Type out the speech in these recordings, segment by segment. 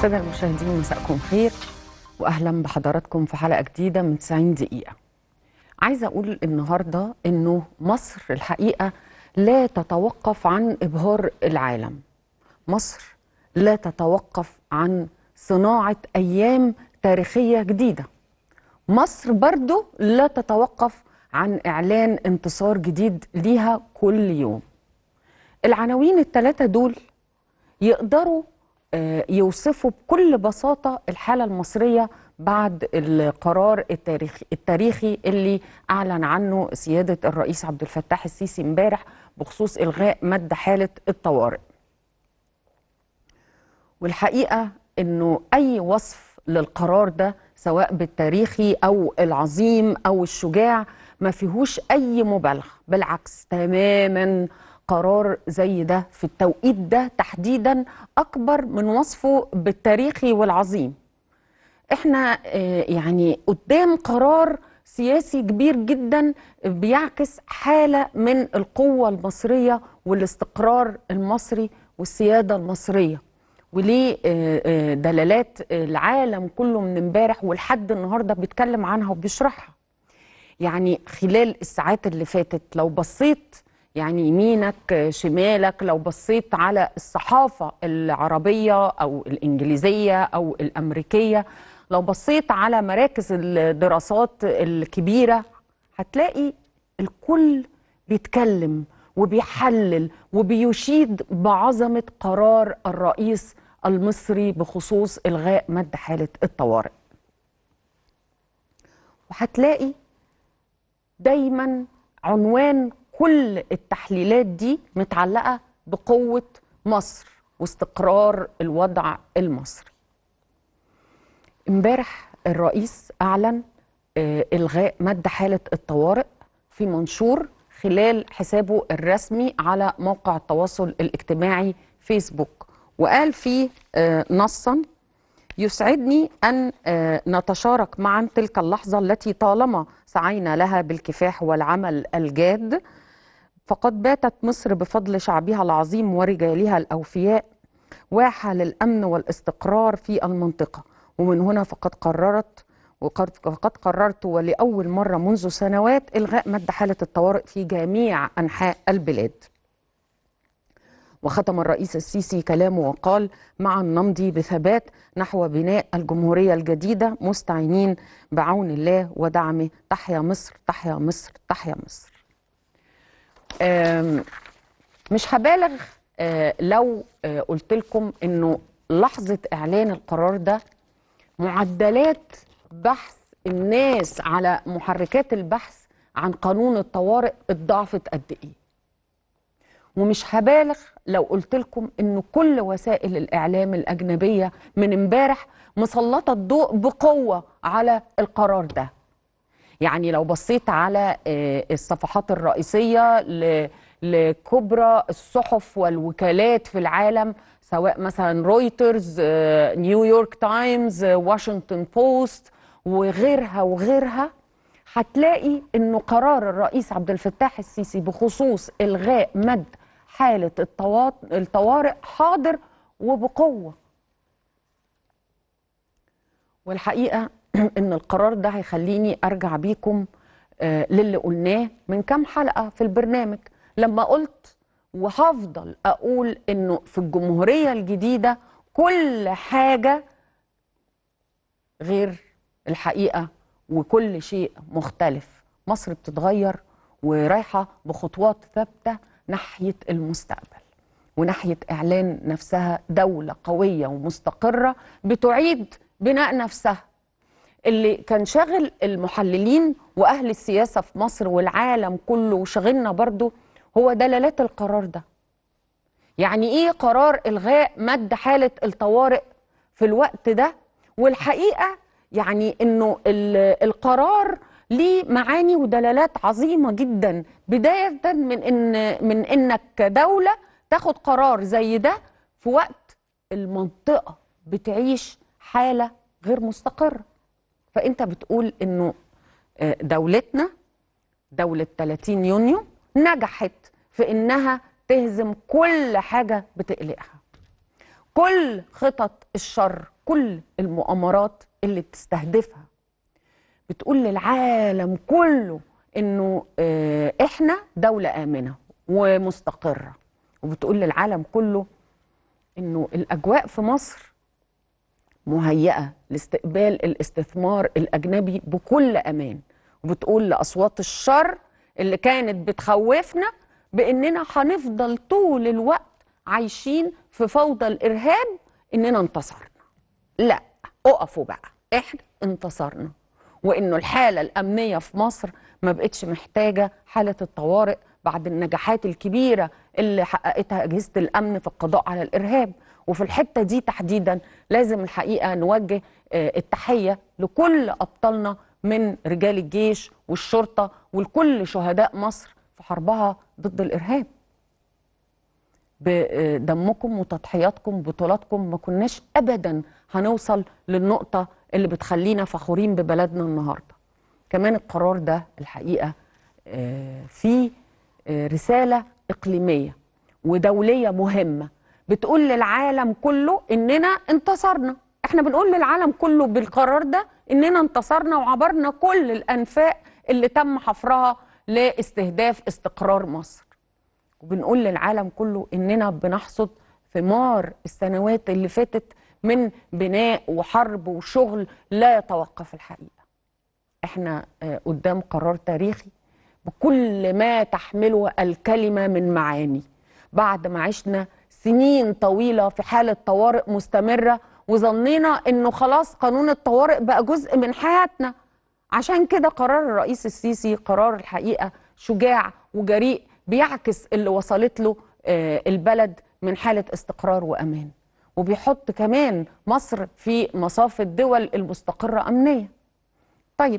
السادة المشاهدين مساءكم خير وأهلا بحضراتكم في حلقة جديدة من 90 دقيقة عايزة أقول النهاردة أنه مصر الحقيقة لا تتوقف عن إبهار العالم مصر لا تتوقف عن صناعة أيام تاريخية جديدة مصر برضو لا تتوقف عن إعلان انتصار جديد ليها كل يوم العناوين الثلاثة دول يقدروا آه، يوصفوا بكل بساطة الحالة المصرية بعد القرار التاريخي, التاريخي اللي أعلن عنه سيادة الرئيس عبد الفتاح السيسي امبارح بخصوص إلغاء مد حالة الطوارئ والحقيقة أنه أي وصف للقرار ده سواء بالتاريخي أو العظيم أو الشجاع ما فيهوش أي مبالغة بالعكس تماما قرار زي ده في التوقيت ده تحديدا أكبر من وصفه بالتاريخي والعظيم احنا آه، يعني قدام قرار سياسي كبير جدا بيعكس حالة من القوة المصرية والاستقرار المصري والسيادة المصرية وليه آه، آه، دلالات العالم كله من امبارح ولحد النهارده بيتكلم عنها وبيشرحها يعني خلال الساعات اللي فاتت لو بصيت يعني يمينك شمالك لو بصيت على الصحافة العربية أو الإنجليزية أو الأمريكية لو بصيت على مراكز الدراسات الكبيرة هتلاقي الكل بيتكلم وبيحلل وبيشيد بعظمة قرار الرئيس المصري بخصوص إلغاء مد حالة الطوارئ وهتلاقي دايما عنوان كل التحليلات دي متعلقة بقوة مصر واستقرار الوضع المصري امبارح الرئيس أعلن آه، إلغاء مد حالة الطوارئ في منشور خلال حسابه الرسمي على موقع التواصل الاجتماعي فيسبوك وقال فيه آه، نصا يسعدني أن آه، نتشارك معا تلك اللحظة التي طالما سعينا لها بالكفاح والعمل الجاد فقد باتت مصر بفضل شعبها العظيم ورجالها الأوفياء واحة للأمن والاستقرار في المنطقة ومن هنا فقد قررت وقد فقد قررت ولأول مرة منذ سنوات إلغاء مد حالة الطوارئ في جميع أنحاء البلاد وختم الرئيس السيسي كلامه وقال معا نمضي بثبات نحو بناء الجمهورية الجديدة مستعينين بعون الله ودعمه تحيا مصر تحيا مصر تحيا مصر آم، مش هبالغ آه، لو آه، قلت لكم انه لحظة اعلان القرار ده معدلات بحث الناس على محركات البحث عن قانون الطوارئ اتضاعفت قد ايه ومش هبالغ لو قلت لكم ان كل وسائل الاعلام الاجنبيه من امبارح مسلطه الضوء بقوه على القرار ده يعني لو بصيت على آه، الصفحات الرئيسيه ل- لكبرى الصحف والوكالات في العالم سواء مثلا رويترز آه، نيويورك تايمز آه، واشنطن بوست وغيرها وغيرها هتلاقي انه قرار الرئيس عبد الفتاح السيسي بخصوص الغاء مد حاله الطوا- الطوارئ حاضر وبقوه والحقيقه ان القرار ده هيخليني ارجع بيكم آه، للي قلناه من كام حلقه في البرنامج لما قلت وهفضل اقول انه في الجمهوريه الجديده كل حاجه غير الحقيقه وكل شيء مختلف مصر بتتغير ورايحه بخطوات ثابته ناحيه المستقبل وناحيه اعلان نفسها دوله قويه ومستقره بتعيد بناء نفسها اللي كان شاغل المحللين واهل السياسه في مصر والعالم كله وشاغلنا برضو هو دلالات القرار ده يعني ايه قرار الغاء مد حاله الطوارئ في الوقت ده والحقيقه يعني انه ال- القرار ليه معاني ودلالات عظيمه جدا بدايه من ان من انك كدوله تاخد قرار زي ده في وقت المنطقه بتعيش حاله غير مستقره فانت بتقول انه آه، دولتنا دولة 30 يونيو نجحت في انها تهزم كل حاجة بتقلقها كل خطط الشر كل المؤامرات اللي بتستهدفها بتقول للعالم كله انه آه، احنا دولة آمنة ومستقرة وبتقول للعالم كله انه الاجواء في مصر مهيئة لاستقبال الاستثمار الاجنبي بكل امان وبتقول لاصوات الشر اللي كانت بتخوفنا باننا هنفضل طول الوقت عايشين في فوضى الارهاب اننا انتصرنا لا اقفوا بقى احنا انتصرنا وانه الحاله الامنيه في مصر ما بقتش محتاجه حاله الطوارئ بعد النجاحات الكبيره اللي حققتها اجهزه الامن في القضاء على الارهاب وفي الحته دي تحديدا لازم الحقيقه نوجه آه، التحيه لكل ابطالنا من رجال الجيش والشرطه ولكل شهداء مصر في حربها ضد الارهاب بدمكم وتضحياتكم بطولاتكم ما كناش ابدا هنوصل للنقطه اللي بتخلينا فخورين ببلدنا النهارده كمان القرار ده الحقيقه آه، فيه آه، رساله اقليميه ودوليه مهمه بتقول للعالم كله اننا انتصرنا احنا بنقول للعالم كله بالقرار ده اننا انتصرنا وعبرنا كل الانفاق اللي تم حفرها لاستهداف استقرار مصر وبنقول للعالم كله اننا بنحصد ثمار السنوات اللي فاتت من بناء وحرب وشغل لا يتوقف الحقيقه احنا آه، قدام قرار تاريخي بكل ما تحمله الكلمه من معاني بعد ما عشنا سنين طويله في حاله طوارئ مستمره وظنينا انه خلاص قانون الطوارئ بقى جزء من حياتنا عشان كده قرار الرئيس السيسي قرار الحقيقه شجاع وجريء بيعكس اللي وصلت له آه، البلد من حاله استقرار وامان وبيحط كمان مصر في مصاف الدول المستقره امنيا. طيب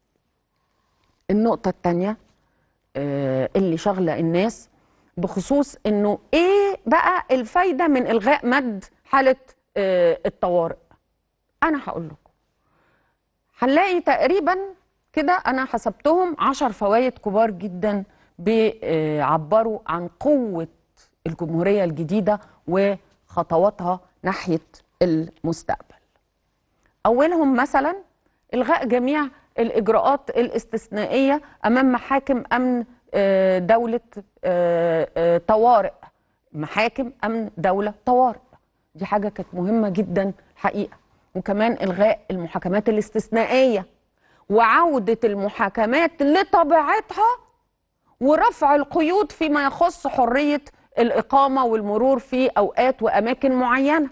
النقطه الثانيه اللي شغله الناس بخصوص انه ايه بقى الفايده من الغاء مد حاله آه، الطوارئ انا هقول لكم هنلاقي تقريبا كده انا حسبتهم عشر فوائد كبار جدا بيعبروا عن قوه الجمهوريه الجديده وخطواتها ناحيه المستقبل اولهم مثلا الغاء جميع الاجراءات الاستثنائيه امام محاكم امن آه، دوله آه، آه، طوارئ محاكم امن دوله طوارئ دي حاجه كانت مهمه جدا حقيقه وكمان الغاء المحاكمات الاستثنائيه وعوده المحاكمات لطبيعتها ورفع القيود فيما يخص حريه الاقامه والمرور في اوقات واماكن معينه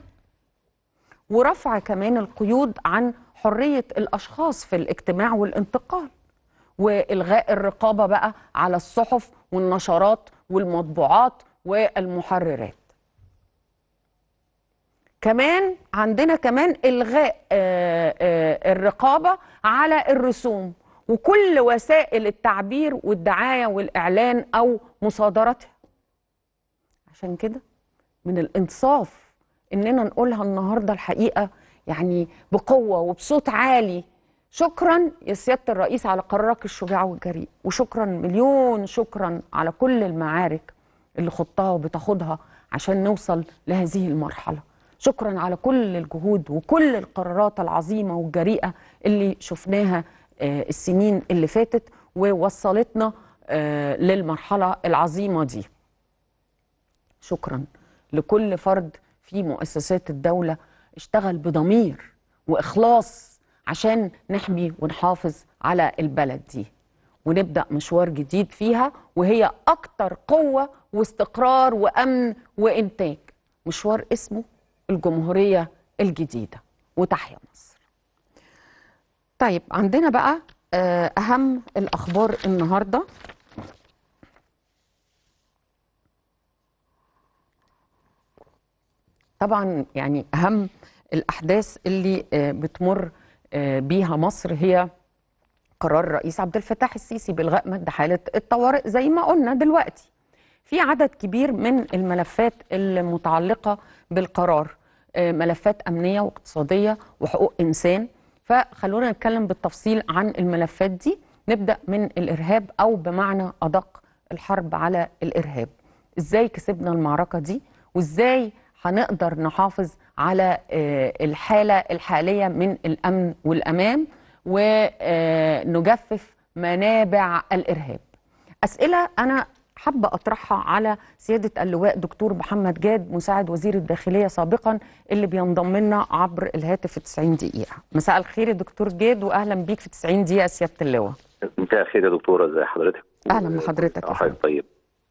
ورفع كمان القيود عن حريه الاشخاص في الاجتماع والانتقال والغاء الرقابه بقى على الصحف والنشرات والمطبوعات والمحررات كمان عندنا كمان الغاء آه، آه، الرقابه على الرسوم وكل وسائل التعبير والدعايه والاعلان او مصادرتها عشان كده من الانصاف اننا نقولها النهارده الحقيقه يعني بقوه وبصوت عالي شكرا يا سياده الرئيس على قرارك الشجاع والجريء وشكرا مليون شكرا على كل المعارك اللي خضتها وبتاخدها عشان نوصل لهذه المرحله شكرا على كل الجهود وكل القرارات العظيمه والجريئه اللي شفناها آه، السنين اللي فاتت ووصلتنا آه، للمرحله العظيمه دي شكرا لكل فرد في مؤسسات الدولة اشتغل بضمير وإخلاص عشان نحمي ونحافظ على البلد دي ونبدأ مشوار جديد فيها وهي أكتر قوة واستقرار وأمن وإنتاج مشوار اسمه الجمهورية الجديدة وتحيا مصر طيب عندنا بقى آه، أهم الأخبار النهارده طبعا يعني اهم الاحداث اللي آه، بتمر آه، بيها مصر هي قرار الرئيس عبد الفتاح السيسي بالغاء مد حاله الطوارئ زي ما قلنا دلوقتي في عدد كبير من الملفات المتعلقه بالقرار آه، ملفات امنيه واقتصاديه وحقوق انسان فخلونا نتكلم بالتفصيل عن الملفات دي نبدا من الارهاب او بمعنى ادق الحرب على الارهاب ازاي كسبنا المعركه دي وازاي هنقدر نحافظ على آه، الحالة الحالية من الأمن والأمان ونجفف منابع الإرهاب أسئلة أنا حابة أطرحها على سيادة اللواء دكتور محمد جاد مساعد وزير الداخلية سابقا اللي بينضم لنا عبر الهاتف في 90 دقيقة مساء الخير يا دكتور جاد وأهلا بيك في 90 دقيقة سيادة اللواء مساء الخير يا دكتوره ازي حضرتك أهلا بحضرتك يا حضرتك طيب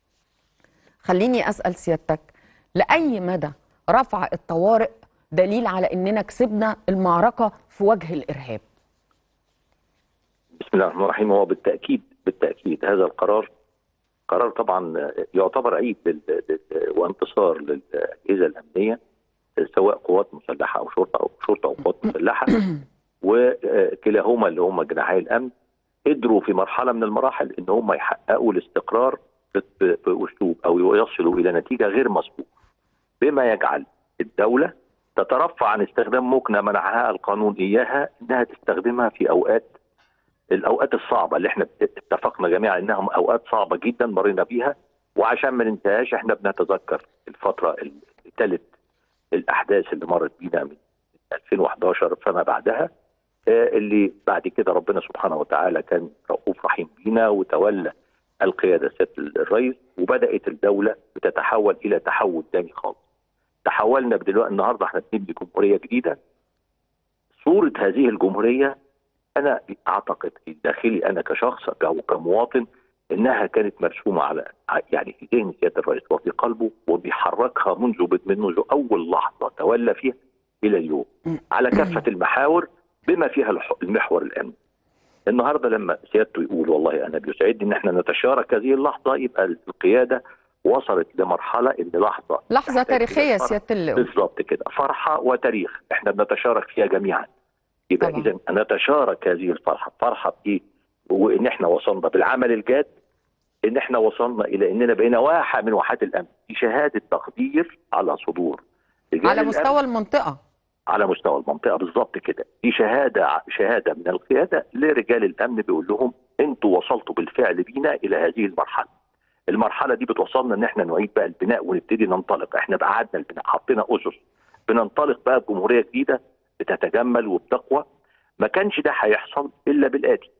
خليني أسأل سيادتك لأي مدى رفع الطوارئ دليل على إننا كسبنا المعركة في وجه الإرهاب بسم الله الرحمن الرحيم هو بالتاكيد بالتاكيد هذا القرار قرار طبعا يعتبر عيد لل... لل... وانتصار للاجهزه الامنيه سواء قوات مسلحه او شرطه او شرطه او قوات مسلحه وكلاهما اللي هم جناحي الامن قدروا في مرحله من المراحل ان هم يحققوا الاستقرار ب- باسلوب او يصلوا الى نتيجه غير مسبوقه بما يجعل الدوله تترفع عن استخدام مكنه منعها القانون اياها انها تستخدمها في اوقات الاوقات الصعبه اللي احنا اتفقنا جميعا انها اوقات صعبه جدا مرينا بيها وعشان ما ننساهاش احنا بنتذكر الفتره الثالث الاحداث اللي مرت بينا من 2011 فما بعدها آه، اللي بعد كده ربنا سبحانه وتعالى كان رؤوف رحيم بينا وتولى القياده سياده الرئيس وبدات الدوله بتتحول الى تحول تاني خالص. تحولنا دلوقتي النهارده احنا بنبني جمهوريه جديده صوره هذه الجمهوريه انا اعتقد في داخلي انا كشخص او كمواطن انها كانت مرسومه على يعني في ذهن سياده الرئيس وفي قلبه وبيحركها منذ منذ اول لحظه تولى فيها الى اليوم على كافه المحاور بما فيها الح- المحور الامني. النهارده لما سيادته يقول والله انا بيسعدني ان احنا نتشارك هذه اللحظه يبقى القياده وصلت لمرحله ان لحظه لحظة تحتاج إلى تاريخية فرح. سيادة اللواء بالظبط كده فرحه وتاريخ احنا بنتشارك فيها جميعا يبقى طبعا. اذا نتشارك هذه الفرحه فرحه بايه وان احنا وصلنا بالعمل الجاد ان احنا وصلنا الى اننا بقينا واحه من واحات الامن دي شهاده تقدير على صدور رجال على الأمن مستوى المنطقة على مستوى المنطقه بالظبط كده دي شهاده شهاده من القياده لرجال الامن بيقول لهم انتوا وصلتوا بالفعل بينا الى هذه المرحله المرحله دي بتوصلنا ان احنا نعيد بقى البناء ونبتدي ننطلق احنا بقى قعدنا البناء حطينا اسس بننطلق بقى بجمهوريه جديده بتتجمل وبتقوى ما كانش ده هيحصل الا بالاتي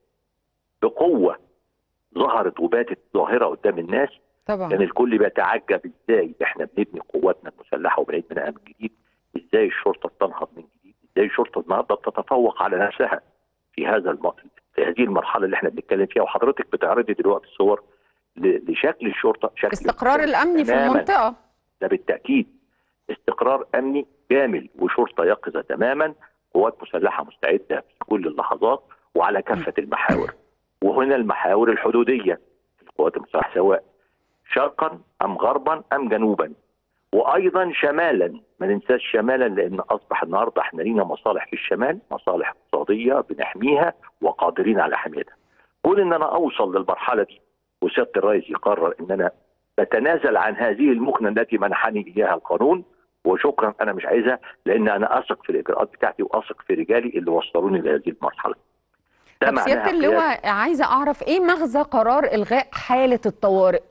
بقوه ظهرت وباتت ظاهره قدام الناس كان طبعا الكل بيتعجب ازاي احنا بنبني قواتنا المسلحه وبنعيد بناء من جديد ازاي الشرطه بتنهض من جديد ازاي الشرطه النهارده بتتفوق على نفسها في هذا الم... في هذه المرحله اللي احنا بنتكلم فيها وحضرتك بتعرضي دلوقتي صور ل... لشكل الشرطه شكل استقرار مختلف الأمني في تماماً. المنطقة ده بالتاكيد استقرار امني كامل وشرطه يقظه تماما قوات مسلحه مستعده في كل اللحظات وعلى كافه المحاور وهنا المحاور الحدوديه القوات المسلحه سواء شرقا ام غربا ام جنوبا وايضا شمالا ما ننساش شمالا لان اصبح النهارده احنا لينا مصالح في الشمال مصالح اقتصاديه بنحميها وقادرين على حمايتها كون ان انا اوصل للمرحله دي وسياده الرئيس يقرر ان انا بتنازل عن هذه المكنه التي منحني اياها القانون وشكرا انا مش عايزها لان انا اثق في الاجراءات بتاعتي واثق في رجالي اللي وصلوني لهذه المرحله. ده طب سيادة معناها اللواء عايزة أعرف إيه مغزى قرار إلغاء حالة الطوارئ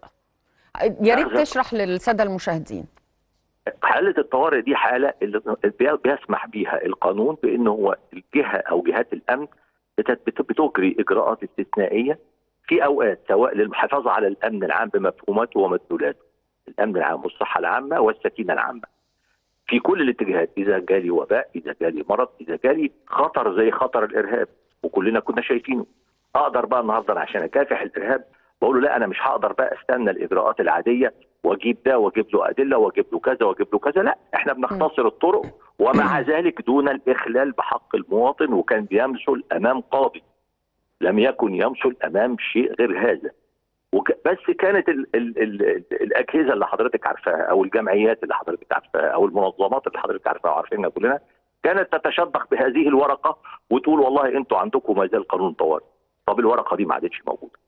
يا ريت مغزى- تشرح للسادة المشاهدين حالة الطوارئ دي حالة اللي بي- بيسمح بيها القانون بأن هو الجهة أو جهات الأمن بت- بت- بتجري إجراءات استثنائية في أوقات سواء للمحافظة على الأمن العام بمفهوماته ومدلولاته الأمن العام والصحة العامة والسكينة العامة في كل الاتجاهات إذا جالي وباء إذا جالي مرض إذا جالي خطر زي خطر الإرهاب وكلنا كنا شايفينه أقدر بقى النهاردة عشان أكافح الإرهاب بقول له لا أنا مش هقدر بقى استنى الإجراءات العادية واجيب ده واجيب له ادله واجيب له كذا واجيب له كذا لا احنا بنختصر الطرق ومع ذلك دون الاخلال بحق المواطن وكان بيمثل امام قاضي لم يكن يمثل امام شيء غير هذا وك... بس كانت ال... ال... ال... ال... الاجهزه اللي حضرتك عارفاها او الجمعيات اللي حضرتك عارفاها او المنظمات اللي حضرتك عارفاها وعارفينها كلنا كانت تتشبخ بهذه الورقه وتقول والله انتوا عندكم ما زال قانون طوارئ طب الورقه دي ما عادتش موجوده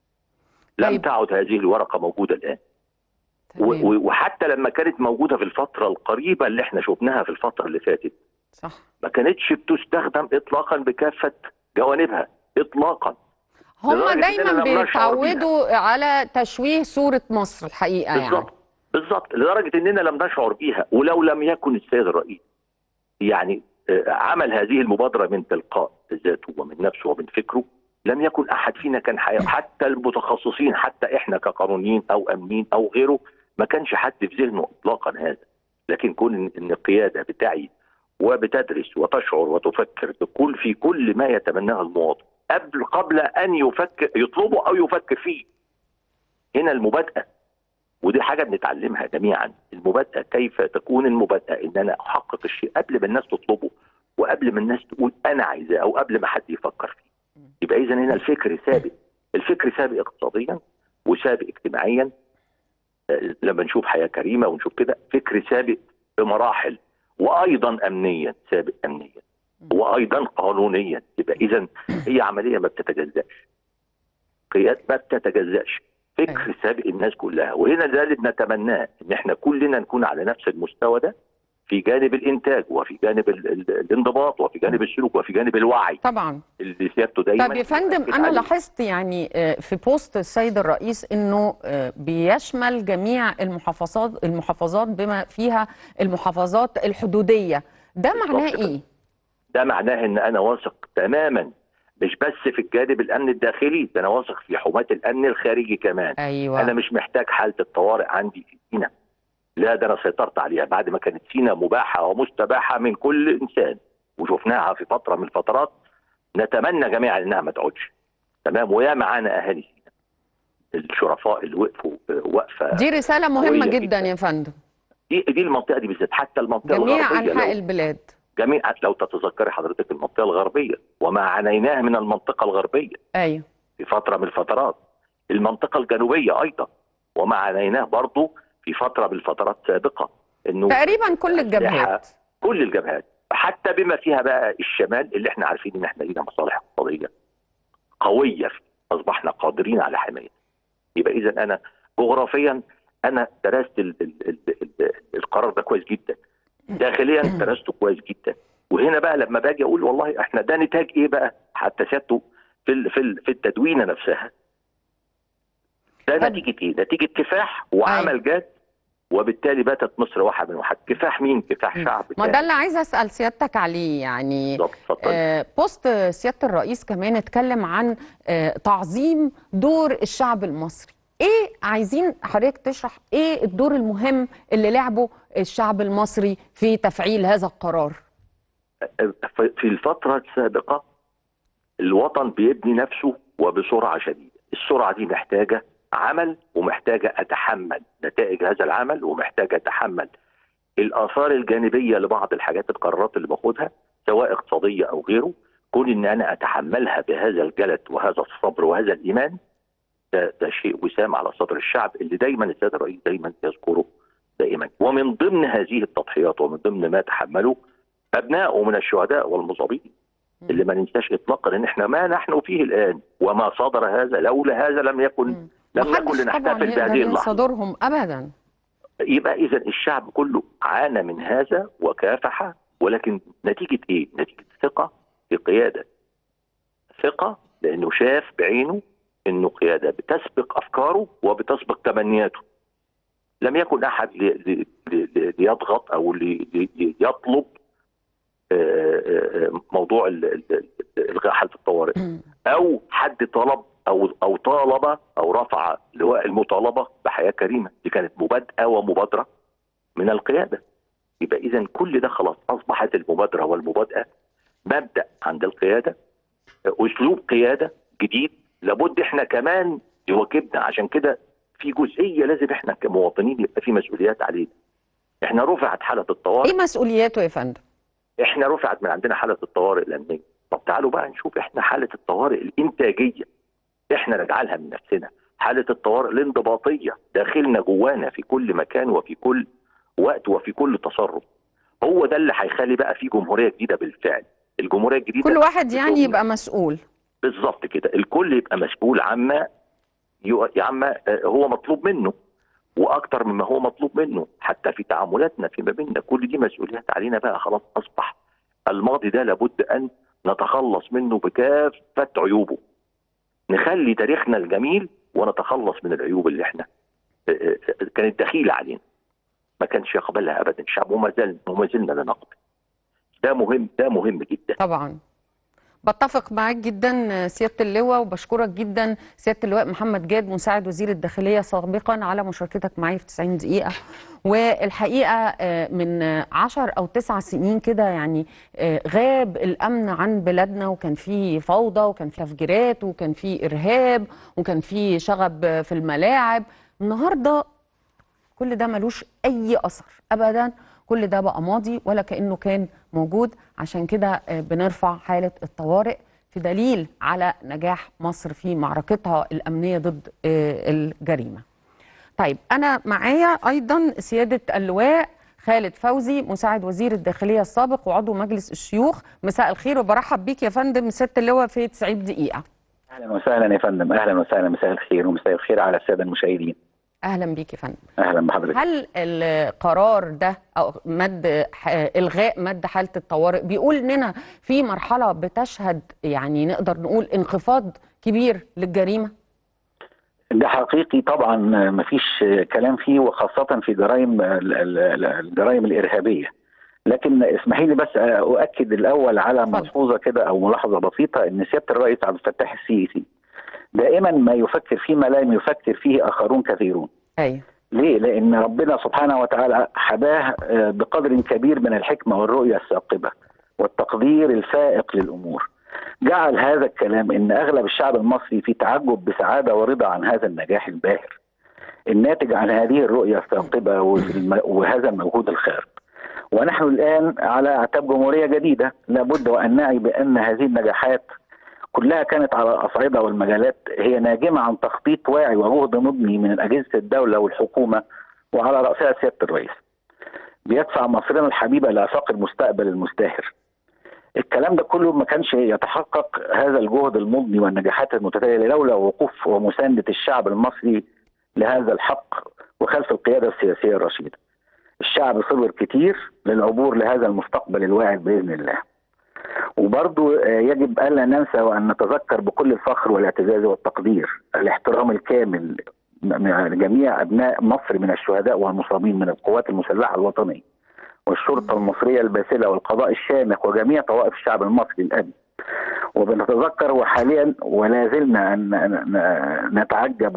لم طيب. تعد هذه الورقه موجوده الان و- تمام. و- وحتى لما كانت موجوده في الفتره القريبه اللي احنا شفناها في الفتره اللي فاتت صح ما كانتش بتستخدم اطلاقا بكافه جوانبها اطلاقا هم لدرجة إننا دايما لم نشعر بيتعودوا على تشويه صورة مصر الحقيقة يعني بالظبط بالظبط لدرجه اننا لم نشعر بيها ولو لم يكن السيد الرئيس يعني آه، عمل هذه المبادره من تلقاء ذاته ومن نفسه ومن فكره لم يكن احد فينا كان حي... حتى المتخصصين حتى احنا كقانونيين او امنين او غيره ما كانش حد في ذهنه اطلاقا هذا لكن كون إن- ان القياده بتعي وبتدرس وتشعر وتفكر بكل في كل ما يتمناه المواطن قبل قبل ان يفكر يطلبه او يفكر فيه هنا المبادئه ودي حاجه بنتعلمها جميعا المبادئه كيف تكون المبادئه ان انا احقق الشيء قبل ما الناس تطلبه وقبل ما الناس تقول انا عايزاه او قبل ما حد يفكر فيه يبقى اذا هنا الفكر سابق الفكر سابق اقتصاديا وسابق اجتماعيا آه، لما نشوف حياه كريمه ونشوف كده فكر سابق بمراحل وايضا امنيا سابق امنيا وايضا قانونيا يبقى اذا هي عمليه ما بتتجزاش قياد ما بتتجزاش فكر سابق الناس كلها وهنا ده اللي بنتمناه ان احنا كلنا نكون على نفس المستوى ده في جانب الانتاج وفي جانب ال- ال- الانضباط وفي جانب السلوك وفي جانب الوعي طبعا اللي سيادته دايما طب يا فندم بيأكد انا عليه. لاحظت يعني آه، في بوست السيد الرئيس انه آه، بيشمل جميع المحافظات المحافظات بما فيها المحافظات الحدوديه ده بالظبط معناه كده. ايه ده معناه ان انا واثق تماما مش بس في الجانب الامن الداخلي ده انا واثق في حماة الامن الخارجي كمان ايوه انا مش محتاج حاله الطوارئ عندي في سينا لا ده انا سيطرت عليها بعد ما كانت سينا مباحه ومستباحه من كل انسان وشفناها في فتره من الفترات نتمنى جميعا انها ما تعودش تمام ويا معانا اهالي سينا الشرفاء اللي وقفوا آه، وقفه دي رساله مهمه قوية جدا جداً. يا فندم دي دي المنطقه دي بالذات حتى المنطقه جميع الغربيه انحاء لو البلاد جميع لو تتذكري حضرتك المنطقه الغربيه وما عانيناه من المنطقه الغربيه ايوه في فتره من الفترات المنطقه الجنوبيه ايضا وما عانيناه برضه في فتره من الفترات سابقه انه تقريبا كل أسلحة- الجبهات كل الجبهات حتى بما فيها بقى الشمال اللي احنا عارفين ان احنا لينا مصالح اقتصاديه قويه فيه اصبحنا قادرين على حمايتها يبقى اذا انا جغرافيا انا درست ال ال ال ال القرار ده كويس جدا داخليا درسته كويس جدا وهنا بقى لما باجي اقول والله احنا ده نتاج ايه بقى حتى سيادته في ال- في ال- في التدوينه نفسها ده طب- نتيجه ايه؟ نتيجه كفاح وعمل جاد وبالتالي باتت مصر واحد من واحد كفاح مين؟ كفاح شعب ما ده كامل. اللي عايزه اسال سيادتك عليه يعني بالظبط اتفضل آه، بوست سيادة الرئيس كمان اتكلم عن آه، تعظيم دور الشعب المصري ايه عايزين حضرتك تشرح ايه الدور المهم اللي لعبه الشعب المصري في تفعيل هذا القرار في في الفترة السابقة الوطن بيبني نفسه وبسرعة شديدة السرعة دي محتاجة عمل ومحتاجة أتحمل نتائج هذا العمل ومحتاجة أتحمل الآثار الجانبية لبعض الحاجات القرارات اللي باخدها سواء اقتصادية أو غيره كون إن أنا أتحملها بهذا الجلد وهذا الصبر وهذا الإيمان ده, ده شيء وسام على صدر الشعب اللي دايما السيد الرئيس دايما يذكره دائما ومن ضمن هذه التضحيات ومن ضمن ما تحمله ابنائه من الشهداء والمصابين اللي ما ننساش اطلاقا ان احنا ما نحن فيه الان وما صدر هذا لولا هذا لم يكن مم. لم محدش نكن طبعا لنحتفل يقدر بهذه ينسى اللحظه دورهم ابدا يبقى اذا الشعب كله عانى من هذا وكافح ولكن نتيجه ايه؟ نتيجه ثقه في قياده ثقه لانه شاف بعينه انه قياده بتسبق افكاره وبتسبق تمنياته لم يكن احد لي- لي- لي- ليضغط او لي- لي- ليطلب آه، آه، موضوع ال- ال- ال- الغاء حاله الطوارئ او حد طلب او او طالب او رفع لواء المطالبه بحياه كريمه دي كانت مبادئه ومبادره من القياده يبقى اذا كل ده خلاص اصبحت المبادره والمبادئه مبدا عند القياده اسلوب قياده جديد لابد احنا كمان يواكبنا عشان كده في جزئيه لازم احنا كمواطنين يبقى في مسؤوليات علينا احنا رفعت حاله الطوارئ ايه مسؤولياته يا فندم احنا رفعت من عندنا حاله الطوارئ الامنيه طب تعالوا بقى نشوف احنا حاله الطوارئ الانتاجيه احنا نجعلها من نفسنا حاله الطوارئ الانضباطيه داخلنا جوانا في كل مكان وفي كل وقت وفي كل تصرف هو ده اللي هيخلي بقى في جمهوريه جديده بالفعل الجمهوريه الجديده كل واحد يعني بتقوم- يبقى مسؤول بالظبط كده الكل يبقى مسؤول عما يو- عما آه، هو مطلوب منه واكتر مما هو مطلوب منه حتى في تعاملاتنا فيما بيننا كل دي مسؤوليات علينا بقى خلاص اصبح الماضي ده لابد ان نتخلص منه بكافه عيوبه نخلي تاريخنا الجميل ونتخلص من العيوب اللي احنا آه، آه، كانت دخيله علينا ما كانش يقبلها ابدا الشعب وما زال وما زلنا لا نقبل ده مهم ده مهم جدا طبعا بتفق معاك جدا سياده اللواء وبشكرك جدا سياده اللواء محمد جاد مساعد وزير الداخليه سابقا على مشاركتك معي في 90 دقيقه والحقيقه من 10 او 9 سنين كده يعني غاب الامن عن بلادنا وكان في فوضى وكان في تفجيرات وكان في ارهاب وكان في شغب في الملاعب النهارده كل ده ملوش اي اثر ابدا كل ده بقى ماضي ولا كانه كان موجود عشان كده بنرفع حاله الطوارئ في دليل على نجاح مصر في معركتها الامنيه ضد الجريمه. طيب انا معايا ايضا سياده اللواء خالد فوزي مساعد وزير الداخليه السابق وعضو مجلس الشيوخ مساء الخير وبرحب بيك يا فندم سياده اللواء في 90 دقيقه. اهلا وسهلا يا فندم اهلا وسهلا مساء الخير ومساء الخير على الساده المشاهدين. اهلا بيك يا فندم اهلا بحضرتك هل القرار ده او مد الغاء مد حاله الطوارئ بيقول اننا في مرحله بتشهد يعني نقدر نقول انخفاض كبير للجريمه ده حقيقي طبعا ما فيش كلام فيه وخاصه في جرائم الجرائم الارهابيه لكن اسمحي لي بس اؤكد الاول على ملحوظه كده او ملاحظه بسيطه ان سياده الرئيس عبد الفتاح السيسي دائما ما يفكر فيما لم يفكر فيه اخرون كثيرون. ايوه ليه؟ لان ربنا سبحانه وتعالى حباه بقدر كبير من الحكمه والرؤيه الثاقبه والتقدير الفائق للامور. جعل هذا الكلام ان اغلب الشعب المصري في تعجب بسعاده ورضا عن هذا النجاح الباهر. الناتج عن هذه الرؤيه الثاقبه وهذا المجهود الخارق. ونحن الان على اعتاب جمهوريه جديده لابد وان نعي بان هذه النجاحات كلها كانت على الاصعده والمجالات هي ناجمه عن تخطيط واعي وجهد مضني من اجهزه الدوله والحكومه وعلى راسها سياده الرئيس. بيدفع مصرنا الحبيبه لافاق المستقبل المزدهر. الكلام ده كله ما كانش يتحقق هذا الجهد المضني والنجاحات المتتاليه لولا وقوف ومسانده الشعب المصري لهذا الحق وخلف القياده السياسيه الرشيده. الشعب صبر كتير للعبور لهذا المستقبل الواعد باذن الله. وبرضو يجب ألا ننسى وأن نتذكر بكل الفخر والاعتزاز والتقدير الاحترام الكامل لجميع أبناء مصر من الشهداء والمصابين من القوات المسلحة الوطنية والشرطة المصرية الباسلة والقضاء الشامخ وجميع طوائف الشعب المصري الأبي وبنتذكر وحاليا ولا زلنا أن نتعجب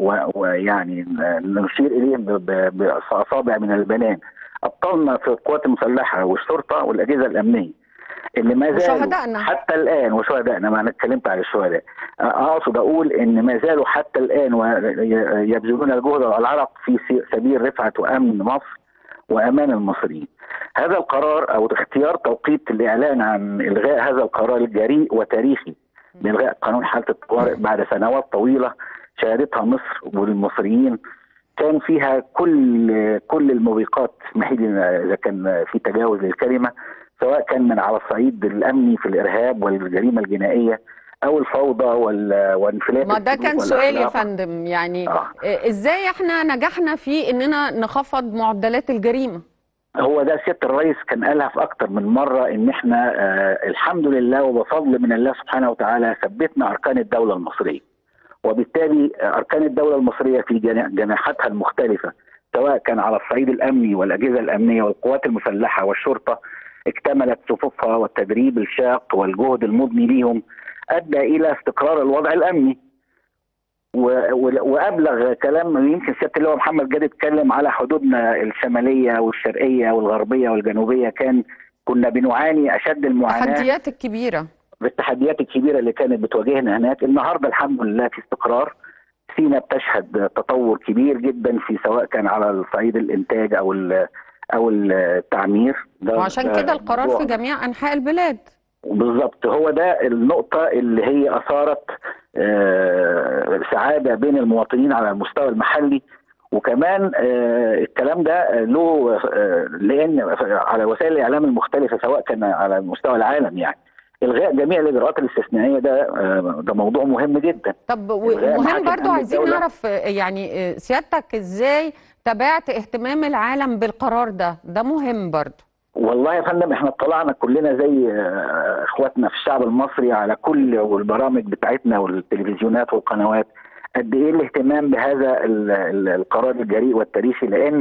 ويعني نشير إليهم بأصابع من البنان أبطالنا في القوات المسلحة والشرطة والأجهزة الأمنية اللي ما زالوا حتى الان وشهدائنا ما انا اتكلمت على الشهداء اقصد اقول ان ما زالوا حتى الان يبذلون الجهد والعرق في سبيل رفعه وامن مصر وامان المصريين. هذا القرار او اختيار توقيت الاعلان عن الغاء هذا القرار الجريء وتاريخي بالغاء قانون حاله الطوارئ بعد سنوات طويله شهدتها مصر والمصريين كان فيها كل كل الموبقات اسمحي لي اذا كان في تجاوز للكلمه سواء كان من على الصعيد الامني في الارهاب والجريمه الجنائيه او الفوضى وانفلات ما ده كان سؤال يا فندم يعني آه. ازاي احنا نجحنا في اننا نخفض معدلات الجريمه هو ده سياده الرئيس كان قالها في اكتر من مره ان احنا آه الحمد لله وبفضل من الله سبحانه وتعالى ثبتنا اركان الدوله المصريه وبالتالي اركان الدوله المصريه في جناحاتها المختلفه سواء كان على الصعيد الامني والاجهزه الامنيه والقوات المسلحه والشرطه اكتملت صفوفها والتدريب الشاق والجهد المضني ليهم ادى الى استقرار الوضع الامني وابلغ كلام يمكن سياده اللواء محمد جاد اتكلم على حدودنا الشماليه والشرقيه والغربيه والجنوبيه كان كنا بنعاني اشد المعاناه التحديات الكبيره بالتحديات الكبيره اللي كانت بتواجهنا هناك النهارده الحمد لله في استقرار سينا بتشهد تطور كبير جدا في سواء كان على صعيد الانتاج او او التعمير ده وعشان كده القرار في جميع انحاء البلاد بالظبط هو ده النقطة اللي هي أثارت آه سعادة بين المواطنين على المستوى المحلي وكمان آه الكلام ده له آه لأن على وسائل الإعلام المختلفة سواء كان على مستوى العالم يعني إلغاء جميع الإجراءات الاستثنائية ده ده موضوع مهم جدا طب ومهم برضو عايزين نعرف يعني سيادتك إزاي تابعت اهتمام العالم بالقرار ده ده مهم برضو والله يا فندم احنا اطلعنا كلنا زي اخواتنا في الشعب المصري على كل البرامج بتاعتنا والتلفزيونات والقنوات قد ايه الاهتمام بهذا القرار الجريء والتاريخي لان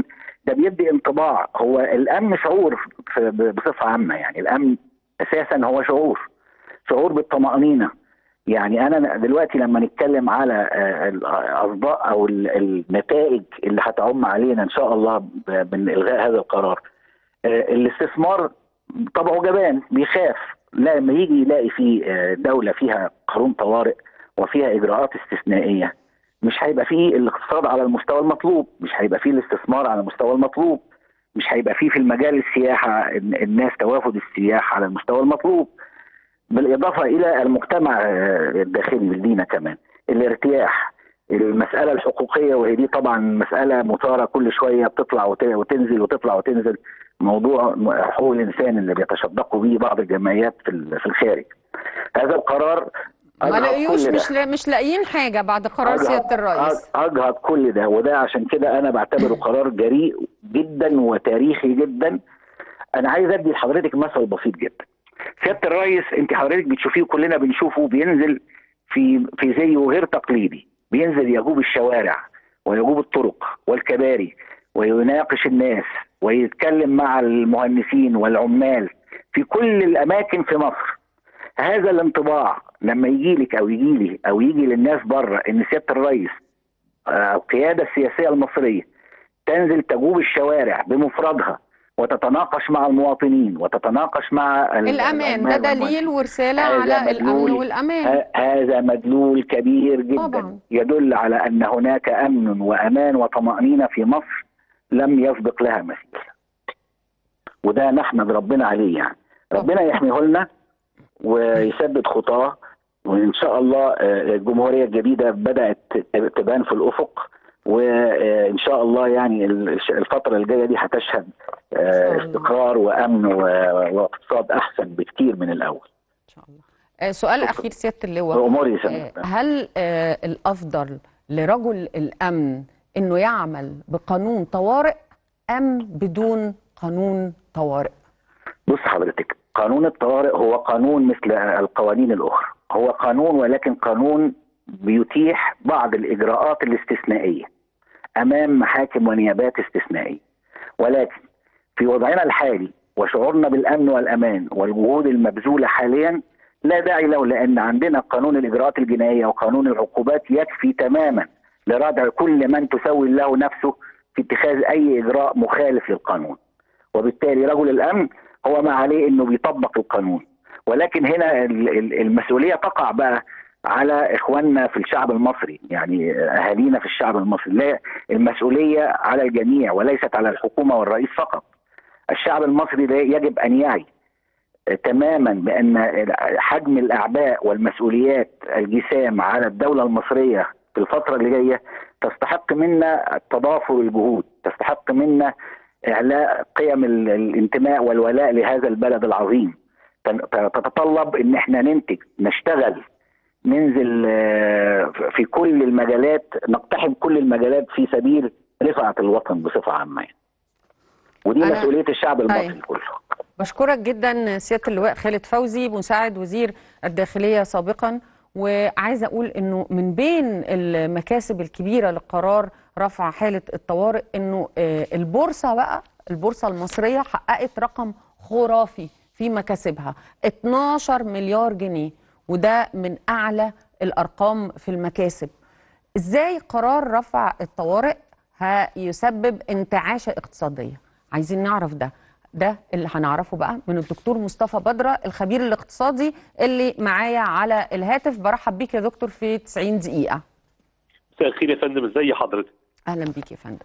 ده بيدي انطباع هو الامن شعور في- بصفه عامه يعني الامن اساسا هو شعور شعور بالطمانينه يعني انا دلوقتي لما نتكلم على آه، الاصداء او ال- النتائج اللي هتعم علينا ان شاء الله ب- من الغاء هذا القرار آه، الاستثمار طبعه جبان بيخاف لا لما يجي يلاقي في آه، دوله فيها قانون طوارئ وفيها اجراءات استثنائيه مش هيبقى فيه الاقتصاد على المستوى المطلوب مش هيبقى فيه الاستثمار على المستوى المطلوب مش هيبقى فيه في المجال السياحه ال- الناس توافد السياح على المستوى المطلوب بالاضافه الى المجتمع آه، الداخلي لينا كمان الارتياح المساله الحقوقيه وهي دي طبعا مساله مثاره كل شويه بتطلع وت- وتنزل وتطلع وتنزل موضوع حقوق الانسان اللي بيتشدقوا به بعض الجمعيات في ال- في الخارج هذا القرار ما أجهض لاقيوش كل ده. مش لا مش لاقيين حاجه بعد قرار أجهض- سياده الرئيس أج- اجهض كل ده وده عشان كده انا بعتبره قرار جريء جدا وتاريخي جدا انا عايز ادي لحضرتك مثل بسيط جدا سياده الرئيس انت حضرتك بتشوفيه وكلنا بنشوفه بينزل في في زيه غير تقليدي بينزل يجوب الشوارع ويجوب الطرق والكباري ويناقش الناس ويتكلم مع المهندسين والعمال في كل الاماكن في مصر هذا الانطباع لما يجي لك او يجي لي او يجي للناس بره ان سياده الرئيس آه، القياده السياسيه المصريه تنزل تجوب الشوارع بمفردها وتتناقش مع المواطنين وتتناقش مع ال- الامان ده العمال دليل ورساله هذا على الامن مدلول. والامان ه- هذا مدلول كبير جدا طبعاً. يدل على ان هناك امن وامان وطمانينه في مصر لم يسبق لها مثيل وده نحمد ربنا عليه يعني ربنا يحميه لنا ويثبت خطاه وان شاء الله آه، الجمهوريه الجديده بدات تبان في الافق وان شاء الله يعني الش- الفتره الجايه دي هتشهد آه، إن شاء الله. استقرار وامن و- واقتصاد احسن بكتير من الاول ان شاء الله آه، سؤال اخير سياده اللواء وامور آه، يسمى هل آه، الافضل لرجل الامن انه يعمل بقانون طوارئ ام بدون قانون طوارئ بص حضرتك قانون الطوارئ هو قانون مثل القوانين الاخرى هو قانون ولكن قانون بيتيح بعض الاجراءات الاستثنائيه امام محاكم ونيابات استثنائيه ولكن في وضعنا الحالي وشعورنا بالامن والامان والجهود المبذوله حاليا لا داعي له لان عندنا قانون الاجراءات الجنائيه وقانون العقوبات يكفي تماما لردع كل من تسول له نفسه في اتخاذ اي اجراء مخالف للقانون وبالتالي رجل الامن هو ما عليه انه بيطبق القانون ولكن هنا ال- ال- المسؤوليه تقع بقى على اخواننا في الشعب المصري يعني اهالينا في الشعب المصري لا المسؤوليه على الجميع وليست على الحكومه والرئيس فقط الشعب المصري ده يجب ان يعي تماما بان حجم الاعباء والمسؤوليات الجسام على الدوله المصريه في الفتره اللي جايه تستحق منا تضافر الجهود تستحق منا اعلاء قيم ال- الانتماء والولاء لهذا البلد العظيم تن- تتطلب ان احنا ننتج نشتغل ننزل آه، في كل المجالات نقتحم كل المجالات في سبيل رفعه الوطن بصفه عامه يعني. ودي أنا- مسؤوليه الشعب المصري أيوة. كله بشكرك جدا سياده اللواء خالد فوزي مساعد وزير الداخليه سابقا وعايزه اقول انه من بين المكاسب الكبيره لقرار رفع حاله الطوارئ انه آه، البورصه بقى البورصه المصريه حققت رقم خرافي في مكاسبها 12 مليار جنيه وده من اعلى الارقام في المكاسب ازاي قرار رفع الطوارئ هيسبب انتعاشه اقتصاديه عايزين نعرف ده ده اللي هنعرفه بقى من الدكتور مصطفى بدره الخبير الاقتصادي اللي معايا على الهاتف برحب بيك يا دكتور في 90 دقيقه مساء الخير يا فندم ازي حضرتك اهلا بيك يا فندم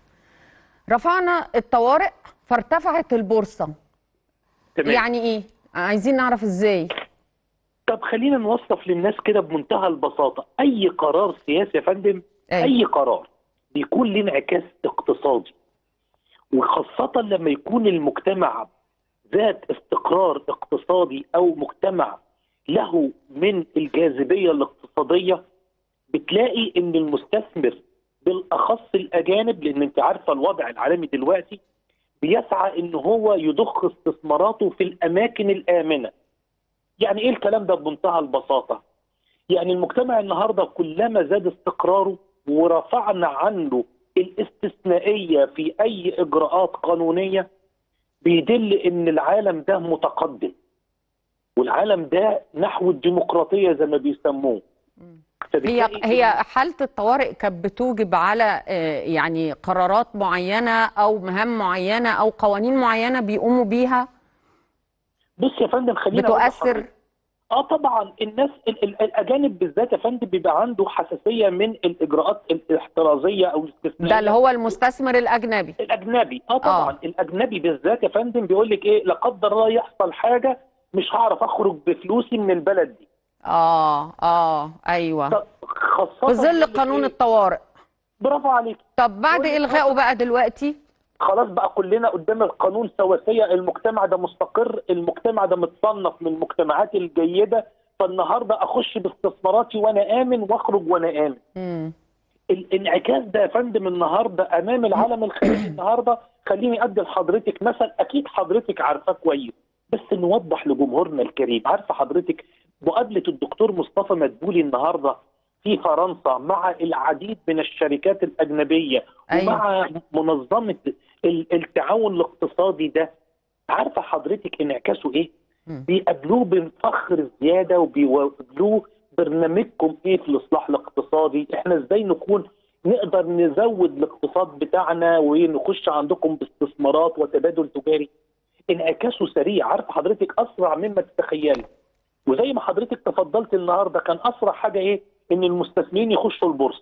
رفعنا الطوارئ فارتفعت البورصه تمام يعني ايه عايزين نعرف ازاي طب خلينا نوصف للناس كده بمنتهى البساطه اي قرار سياسي يا فندم أيوة. اي قرار بيكون له انعكاس اقتصادي وخاصه لما يكون المجتمع ذات استقرار اقتصادي او مجتمع له من الجاذبيه الاقتصاديه بتلاقي ان المستثمر بالاخص الاجانب لان انت عارفه الوضع العالمي دلوقتي بيسعى ان هو يضخ استثماراته في الاماكن الامنه. يعني ايه الكلام ده بمنتهى البساطه؟ يعني المجتمع النهارده كلما زاد استقراره ورفعنا عنه الاستثنائيه في اي اجراءات قانونيه بيدل ان العالم ده متقدم والعالم ده نحو الديمقراطيه زي ما بيسموه هي فبالتالي هي حالة الطوارئ كانت بتوجب على آه، يعني قرارات معينة أو مهام معينة أو قوانين معينة بيقوموا بيها بص يا فندم خلينا أقول بتؤثر لحضرتك. اه طبعا الناس ال- ال- الاجانب بالذات يا فندم بيبقى عنده حساسيه من الاجراءات الاحترازيه او الاستثنائيه ده اللي هو المستثمر الأجنبي الاجنبي اه طبعا آه. آه. الاجنبي بالذات يا فندم بيقول لك ايه لا قدر الله يحصل حاجه مش هعرف اخرج بفلوسي من البلد دي آه آه أيوه طب خاصه في ظل بيقول لك قانون إيه؟ الطوارئ برافو عليك طب بعد بقول لك إلغائه بقى دلوقتي خلاص بقى كلنا قدام القانون سواسيه المجتمع ده مستقر المجتمع ده متصنف من المجتمعات الجيده فالنهارده اخش باستثماراتي وانا امن واخرج وانا امن مم. الانعكاس ده يا فندم النهارده امام العالم الخارجي النهارده خليني ادي لحضرتك مثل اكيد حضرتك عارفاه كويس بس نوضح لجمهورنا الكريم عارفه حضرتك مقابله الدكتور مصطفى مدبولي النهارده في فرنسا مع العديد من الشركات الاجنبيه أيوة. ومع منظمه ال- التعاون الاقتصادي ده عارفه حضرتك انعكاسه ايه؟ مم. بيقابلوه بفخر زياده وبيقابلوه برنامجكم ايه في الاصلاح الاقتصادي؟ احنا ازاي نكون نقدر نزود الاقتصاد بتاعنا ونخش عندكم باستثمارات وتبادل تجاري؟ انعكاسه سريع عارف حضرتك اسرع مما تتخيلي وزي ما حضرتك تفضلت النهارده كان اسرع حاجه ايه؟ ان المستثمرين يخشوا البورصه.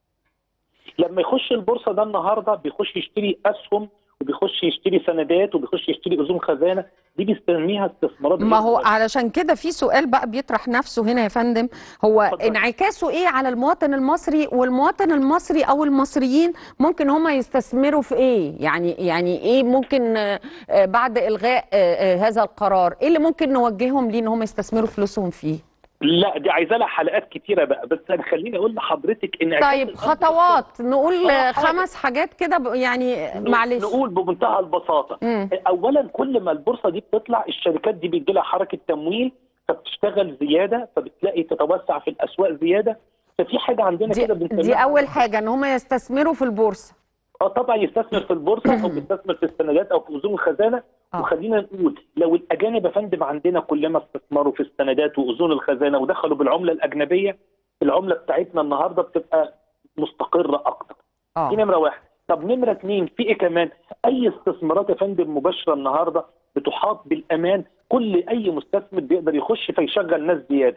لما يخش البورصه ده النهارده بيخش يشتري اسهم وبيخش يشتري سندات وبيخش يشتري اذون خزانه دي بيسميها استثمارات ما غير هو مباشرة. علشان كده في سؤال بقى بيطرح نفسه هنا يا فندم هو اتفضل. انعكاسه ايه على المواطن المصري والمواطن المصري او المصريين ممكن هم يستثمروا في ايه يعني يعني ايه ممكن آه، آه، بعد الغاء آه، آه، هذا القرار ايه اللي ممكن نوجههم ليه ان هم يستثمروا فلوسهم فيه لا دي عايزه لها حلقات كتيره بقى بس انا خليني اقول لحضرتك ان طيب خطوات نقول آه، آه، حاضر. خمس حاجات كده ب- يعني معلش نقول بمنتهى البساطه مم. اولا كل ما البورصه دي بتطلع الشركات دي بيجي لها حركه تمويل فبتشتغل زياده فبتلاقي تتوسع في الاسواق زياده ففي حاجه عندنا دي, كده دي بنسميها اول حاجه ان هم يستثمروا في البورصه اه طبعا يستثمر في البورصه او بيستثمر في السندات او في اذون الخزانه آه. وخلينا نقول لو الاجانب يا فندم عندنا كلما استثمروا في السندات واذون الخزانه ودخلوا بالعمله الاجنبيه العمله بتاعتنا النهارده بتبقى مستقره اكتر دي اه نمره واحد طب نمره اثنين في ايه كمان؟ اي استثمارات يا فندم مباشره النهارده بتحاط بالامان كل اي مستثمر بيقدر يخش فيشغل ناس زياده.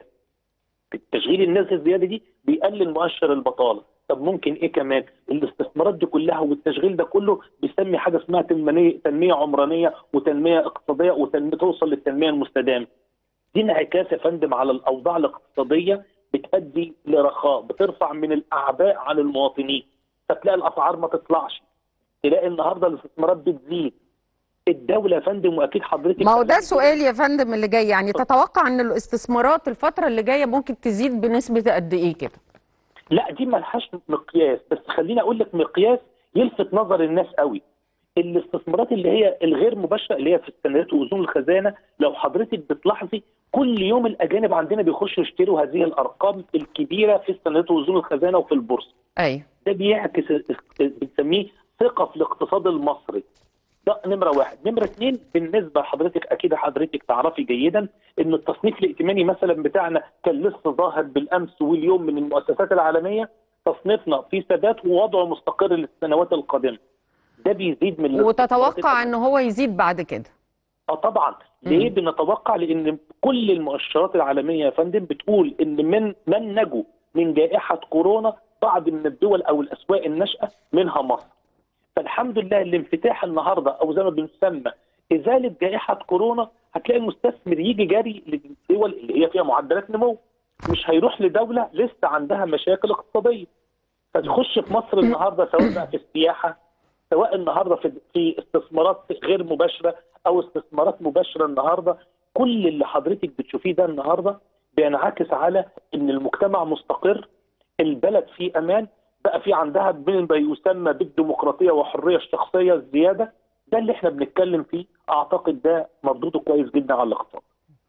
تشغيل الناس الزياده دي بيقلل مؤشر البطاله، طب ممكن ايه كمان؟ الاستثمارات دي كلها والتشغيل ده كله بيسمي حاجه اسمها تنميه تنميه عمرانيه وتنميه اقتصاديه وتنميه توصل للتنميه المستدامه. دي انعكاس يا فندم على الاوضاع الاقتصاديه بتؤدي لرخاء بترفع من الاعباء عن المواطنين فتلاقي الاسعار ما تطلعش تلاقي النهارده الاستثمارات بتزيد الدوله يا فندم واكيد حضرتك ما هو ده سؤال يا فندم اللي جاي يعني تتوقع ان الاستثمارات الفترة اللي جاية ممكن تزيد بنسبة قد ايه كده؟ لا دي ملهاش مقياس بس خليني اقول لك مقياس يلفت نظر الناس قوي الاستثمارات اللي هي الغير مباشره اللي هي في السندات واذون الخزانه لو حضرتك بتلاحظي كل يوم الاجانب عندنا بيخشوا يشتروا هذه الارقام الكبيره في السندات واذون الخزانه وفي البورصه ايوه ده بيعكس بنسميه ثقه في الاقتصاد المصري ده نمره واحد نمره اثنين بالنسبه لحضرتك اكيد حضرتك تعرفي جيدا ان التصنيف الائتماني مثلا بتاعنا كان لسه ظاهر بالامس واليوم من المؤسسات العالميه تصنيفنا في ثبات ووضعه مستقر للسنوات القادمه ده بيزيد من وتتوقع ان هو يزيد بعد كده اه طبعا ليه بنتوقع لان كل المؤشرات العالميه يا فندم بتقول ان من من نجوا من جائحه كورونا بعض من الدول او الاسواق الناشئه منها مصر فالحمد لله الانفتاح النهارده او زي ما بنسمى ازاله جائحه كورونا هتلاقي المستثمر يجي جري للدول اللي هي فيها معدلات نمو مش هيروح لدوله لسه عندها مشاكل اقتصاديه فتخش في مصر النهارده سواء بقى في السياحه سواء النهارده في في استثمارات غير مباشره او استثمارات مباشره النهارده كل اللي حضرتك بتشوفيه ده النهارده بينعكس على ان المجتمع مستقر البلد في امان بقى في عندها ما يسمى بالديمقراطيه والحريه الشخصيه الزياده ده اللي احنا بنتكلم فيه اعتقد ده مردوده كويس جدا على الاقتصاد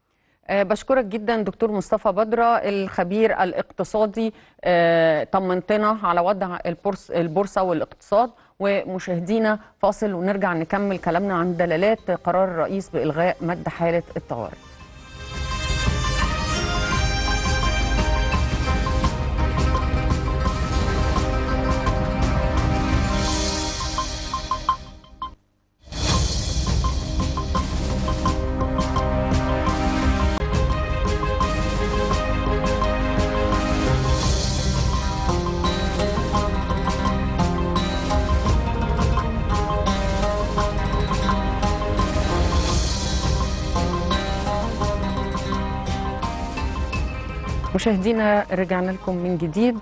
آه، بشكرك جدا دكتور مصطفى بدرة الخبير الاقتصادي آه، طمنتنا على وضع البورس البورصة والاقتصاد ومشاهدينا فاصل ونرجع نكمل كلامنا عن دلالات قرار الرئيس بإلغاء مد حالة الطوارئ مشاهدينا رجعنا لكم من جديد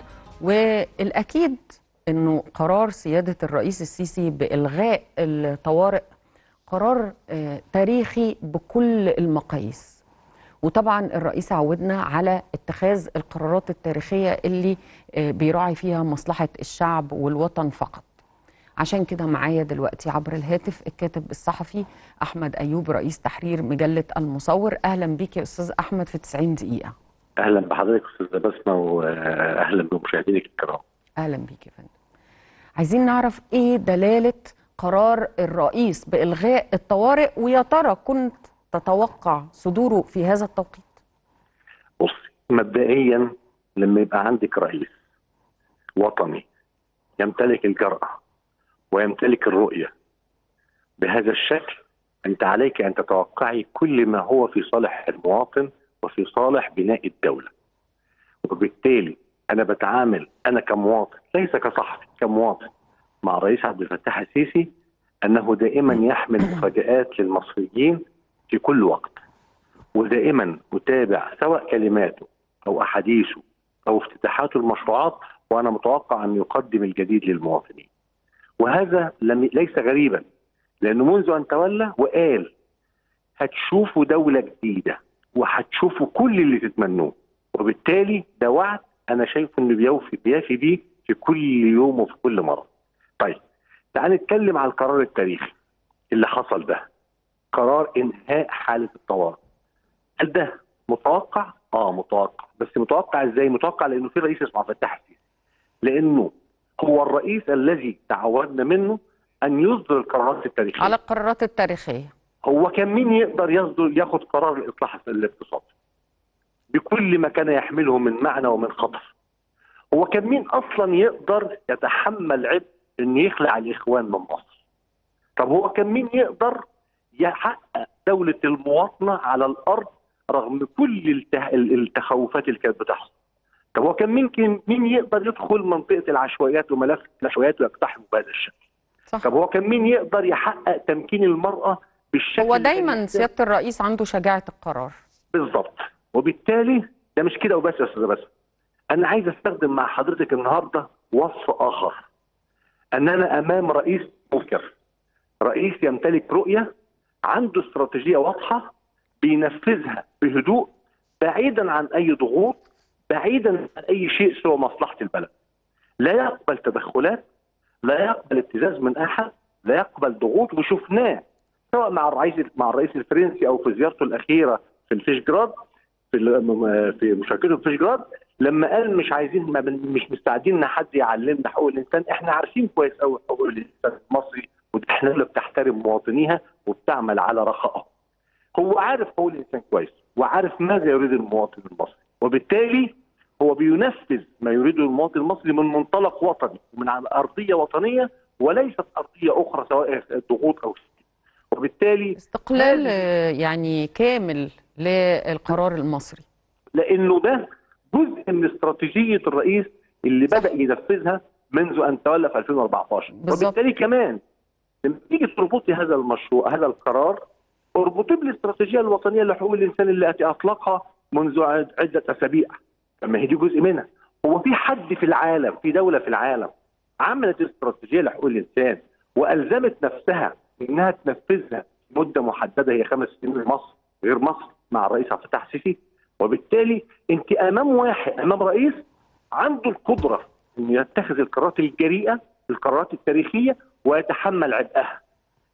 والأكيد أنه قرار سيادة الرئيس السيسي بإلغاء الطوارئ قرار آه، تاريخي بكل المقاييس وطبعا الرئيس عودنا على اتخاذ القرارات التاريخية اللي آه، بيراعي فيها مصلحة الشعب والوطن فقط عشان كده معايا دلوقتي عبر الهاتف الكاتب الصحفي أحمد أيوب رئيس تحرير مجلة المصور أهلا بيك يا أستاذ أحمد في 90 دقيقة اهلا بحضرتك استاذه بسمه واهلا بمشاهدينك الكرام اهلا بيك يا فندم عايزين نعرف ايه دلاله قرار الرئيس بالغاء الطوارئ ويا ترى كنت تتوقع صدوره في هذا التوقيت بصي مبدئيا لما يبقى عندك رئيس وطني يمتلك الجرأة ويمتلك الرؤية بهذا الشكل أنت عليك أن تتوقعي كل ما هو في صالح المواطن وفي صالح بناء الدولة وبالتالي أنا بتعامل أنا كمواطن ليس كصحفي كمواطن مع الرئيس عبد الفتاح السيسي أنه دائما يحمل مفاجآت للمصريين في كل وقت ودائما أتابع سواء كلماته أو أحاديثه أو افتتاحاته المشروعات وأنا متوقع أن يقدم الجديد للمواطنين وهذا لم ليس غريبا لأنه منذ أن تولى وقال هتشوفوا دولة جديدة وهتشوفوا كل اللي تتمنوه وبالتالي ده وعد انا شايفه انه بيوفي بيافي بيه في كل يوم وفي كل مره. طيب تعال نتكلم على القرار التاريخي اللي حصل ده. قرار انهاء حاله الطوارئ. هل ده متوقع؟ اه متوقع، بس متوقع ازاي؟ متوقع لانه في رئيس اسمه عبد الفتاح السيسي. لانه هو الرئيس الذي تعودنا منه ان يصدر القرارات التاريخيه. على القرارات التاريخيه هو كان مين يقدر يصدر ياخد قرار الاصلاح الاقتصادي بكل ما كان يحمله من معنى ومن خطر هو كان مين اصلا يقدر يتحمل عبء ان يخلع الاخوان من مصر طب هو كان مين يقدر يحقق دولة المواطنة على الأرض رغم كل الته... التخوفات اللي كانت بتحصل طب هو كان مين كان مين يقدر يدخل منطقة العشوائيات وملف العشوائيات ويقتحمه بهذا الشكل صح طب هو كان مين يقدر يحقق تمكين المرأة بالشكل هو اللي دايما كان سياده الرئيس عنده شجاعه القرار بالظبط وبالتالي ده مش كده وبس يا استاذ بس انا عايز استخدم مع حضرتك النهارده وصف اخر اننا امام رئيس مفكر رئيس يمتلك رؤيه عنده استراتيجيه واضحه بينفذها بهدوء بعيدا عن اي ضغوط بعيدا عن اي شيء سوى مصلحه البلد لا يقبل تدخلات لا يقبل ابتزاز من احد لا يقبل ضغوط وشفناه سواء مع الرئيس مع الرئيس الفرنسي او في زيارته الاخيره في الفيشجراد في ال- في مشاركته في فيشجراد لما قال مش عايزين ما بن- مش مستعدين ان حد يعلمنا حقوق الانسان احنا عارفين كويس قوي حقوق الانسان المصري والدوله اللي بتحترم مواطنيها وبتعمل على رخائهم. هو عارف حقوق الانسان كويس وعارف ماذا يريد المواطن المصري وبالتالي هو بينفذ ما يريده المواطن المصري من منطلق وطني ومن على ارضيه وطنيه وليست ارضيه اخرى سواء ضغوط او شيء. وبالتالي استقلال هذه- آه، يعني كامل للقرار المصري لانه ده جزء من استراتيجيه الرئيس اللي صح. بدا ينفذها منذ ان تولى في 2014 بالظبط. وبالتالي كمان لما تيجي تربطي هذا المشروع هذا القرار اربطيه بالاستراتيجيه الوطنيه لحقوق الانسان التي اطلقها منذ عد- عده اسابيع لما هي دي جزء منها هو في حد في العالم في دوله في العالم عملت استراتيجيه لحقوق الانسان والزمت نفسها انها تنفذها مده محدده هي خمس سنين لمصر غير مصر مع الرئيس عبد الفتاح السيسي وبالتالي انت امام واحد امام رئيس عنده القدره انه يتخذ القرارات الجريئه القرارات التاريخيه ويتحمل عبئها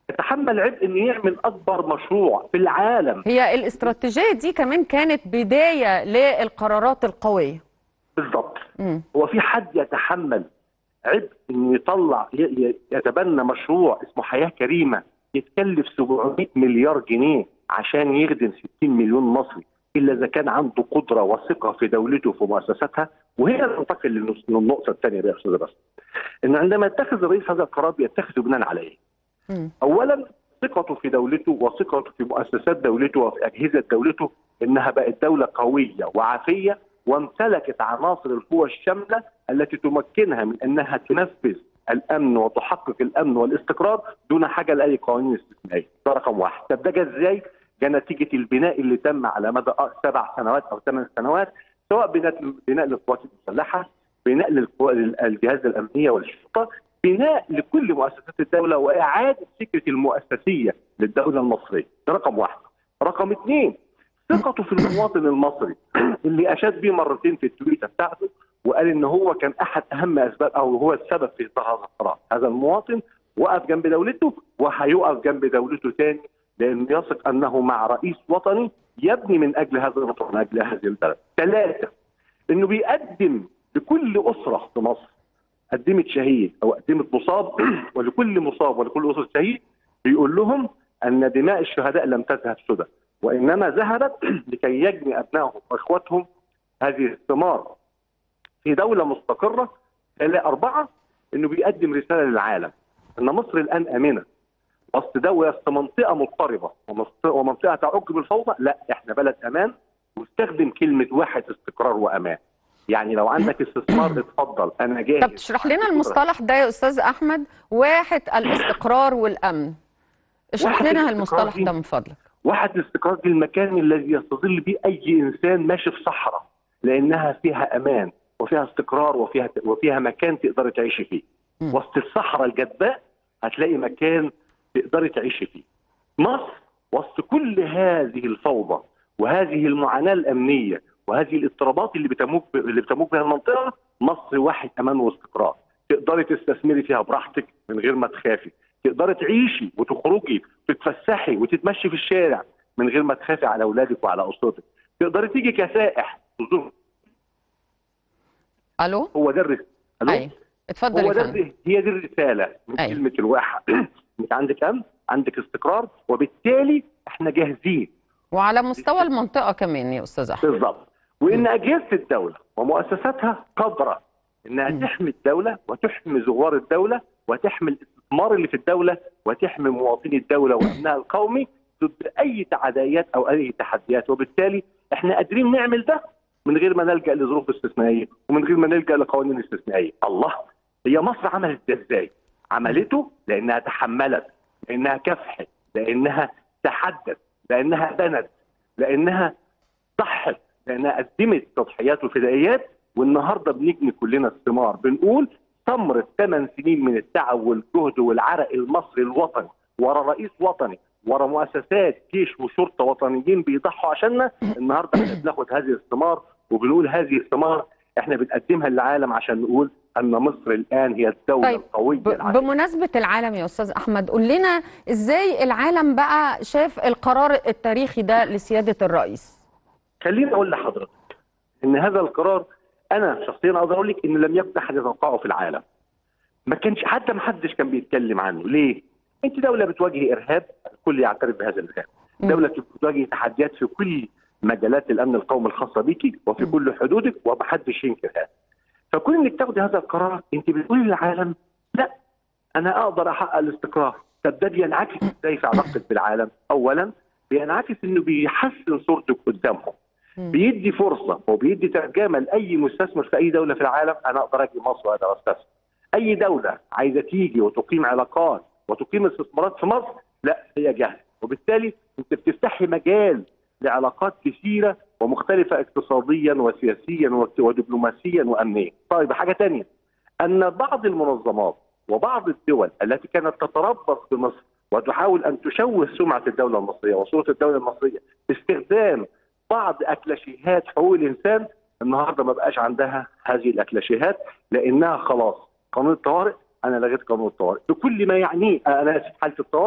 يتحمل عبء انه يعمل اكبر مشروع في العالم هي الاستراتيجية دي كمان كانت بداية للقرارات القوية بالضبط مم. هو في حد يتحمل عبء انه يطلع ي- ي- يتبنى مشروع اسمه حياه كريمه يتكلف 700 مليار جنيه عشان يخدم 60 مليون مصري الا اذا كان عنده قدره وثقه في دولته وفي مؤسساتها وهنا ننتقل للنص- للنقطه الثانيه بقى يا استاذ بس ان عندما يتخذ الرئيس هذا القرار بيتخذه بناء على ايه؟ مم. اولا ثقته في دولته وثقته في مؤسسات دولته وفي اجهزه دولته انها بقت دوله قويه وعافيه وامتلكت عناصر القوى الشامله التي تمكنها من انها تنفذ الامن وتحقق الامن والاستقرار دون حاجه لاي قوانين استثنائيه، ده رقم واحد، طب ده جه ازاي؟ جه نتيجه البناء اللي تم على مدى سبع سنوات او ثمان سنوات سواء بناء بناء للقوات المسلحه، بناء للقوى- للجهاز الامنيه والشرطه، بناء لكل مؤسسات الدوله واعاده فكره المؤسسيه للدوله المصريه، ده رقم واحد. رقم اثنين ثقته في المواطن المصري اللي اشاد بيه مرتين في التويته بتاعته وقال ان هو كان احد اهم اسباب او هو السبب في اصدار هذا القرار، هذا المواطن وقف جنب دولته وهيقف جنب دولته تاني لانه يثق انه مع رئيس وطني يبني من اجل هذا الوطن من اجل هذه البلد. ثلاثه انه بيقدم لكل اسره في مصر قدمت شهيد او قدمت مصاب ولكل مصاب ولكل اسره شهيد بيقول لهم ان دماء الشهداء لم تذهب سدى وانما ذهبت لكي يجني ابنائهم واخواتهم هذه الثمار في دوله مستقره لا اربعه انه بيقدم رساله للعالم ان مصر الان امنه وسط دوله وسط منطقه مضطربه ومنطقه ومنطقه تعج بالفوضى لا احنا بلد امان واستخدم كلمه واحد استقرار وامان يعني لو عندك استثمار اتفضل انا جاهز طب تشرح لنا المصطلح ده يا أستاذ أحمد واحد الاستقرار والأمن اشرح واحد لنا الاستقرار المصطلح دي- ده من فضلك واحد الاستقرار في المكان الذي يستظل به اي انسان ماشي في صحراء لانها فيها امان وفيها استقرار وفيها وفيها مكان تقدر تعيشي فيه مم. وسط الصحراء الجدباء هتلاقي مكان تقدر تعيشي فيه مصر وسط كل هذه الفوضى وهذه المعاناه الامنيه وهذه الاضطرابات اللي بتموج اللي بتموج بها المنطقه مصر واحد امان واستقرار تقدري تستثمري فيها براحتك من غير ما تخافي تقدري تعيشي وتخرجي تتفسحي وتتمشي في الشارع من غير ما تخافي على اولادك وعلى اسرتك تقدري تيجي كسائح تزور ألو هو ده الرس- ألو؟ أيوة اتفضل هو يا ده فندم الر- هي دي الرساله من أيوة. كلمه الواحد انت عندك امن عندك استقرار وبالتالي احنا جاهزين وعلى مستوى المنطقة كمان يا أستاذ أحمد بالضبط وان اجهزه الدوله ومؤسساتها قادره انها مم. تحمي الدوله وتحمي زوار الدوله وتحمي الاستثمار اللي في الدوله وتحمي مواطني الدوله وامنها القومي ضد اي تعديات او اي تحديات وبالتالي احنا قادرين نعمل ده من غير ما نلجا لظروف استثنائيه ومن غير ما نلجا لقوانين استثنائيه الله هي مصر عملت ده ازاي عملته لانها تحملت لانها كافحت لانها تحدت لانها بنت لانها ضحت لانها قدمت تضحيات وفدائيات والنهارده بنجني كلنا الثمار بنقول ثمرة ثمان سنين من التعب والجهد والعرق المصري الوطني ورا رئيس وطني ورا مؤسسات جيش وشرطه وطنيين بيضحوا عشاننا النهارده احنا بناخد هذه الثمار وبنقول هذه الثمار احنا بنقدمها للعالم عشان نقول ان مصر الان هي الدوله طيب، القويه ب- العالمية. بمناسبة العالم يا أستاذ أحمد قول لنا إزاي العالم بقى شاف القرار التاريخي ده لسيادة الرئيس خليني اقول لحضرتك ان هذا القرار انا شخصيا اقدر اقول لك ان لم يكن احد يتوقعه في العالم. ما كانش حتى ما حدش كان بيتكلم عنه، ليه؟ انت دوله بتواجهي ارهاب الكل يعترف بهذا الارهاب. مم. دوله بتواجهي تحديات في كل مجالات الامن القومي الخاصه بيكي وفي مم. كل حدودك ومحدش ينكر هذا. فكون انك تاخدي هذا القرار انت بتقولي للعالم لا انا اقدر احقق الاستقرار. طب ده بينعكس ازاي في علاقتك بالعالم؟ اولا بينعكس انه بيحسن صورتك قدامهم. مم. بيدي فرصه وبيدي ترجمه لاي مستثمر في اي دوله في العالم انا اقدر اجي مصر واقدر استثمر. اي دوله عايزه تيجي وتقيم علاقات وتقيم استثمارات في مصر لا هي جاهزه وبالتالي انت بتفتحي مجال لعلاقات كثيره ومختلفه اقتصاديا وسياسيا وت- ودبلوماسيا وامنيا. طيب حاجه ثانيه ان بعض المنظمات وبعض الدول التي كانت تتربص بمصر وتحاول ان تشوه سمعه الدوله المصريه وصوره الدوله المصريه باستخدام بعض اكلاشيهات حقوق الانسان النهارده ما بقاش عندها هذه الاكلاشيهات لانها خلاص قانون الطوارئ انا لغيت قانون الطوارئ بكل ما يعنيه انا اسف حاله الطوارئ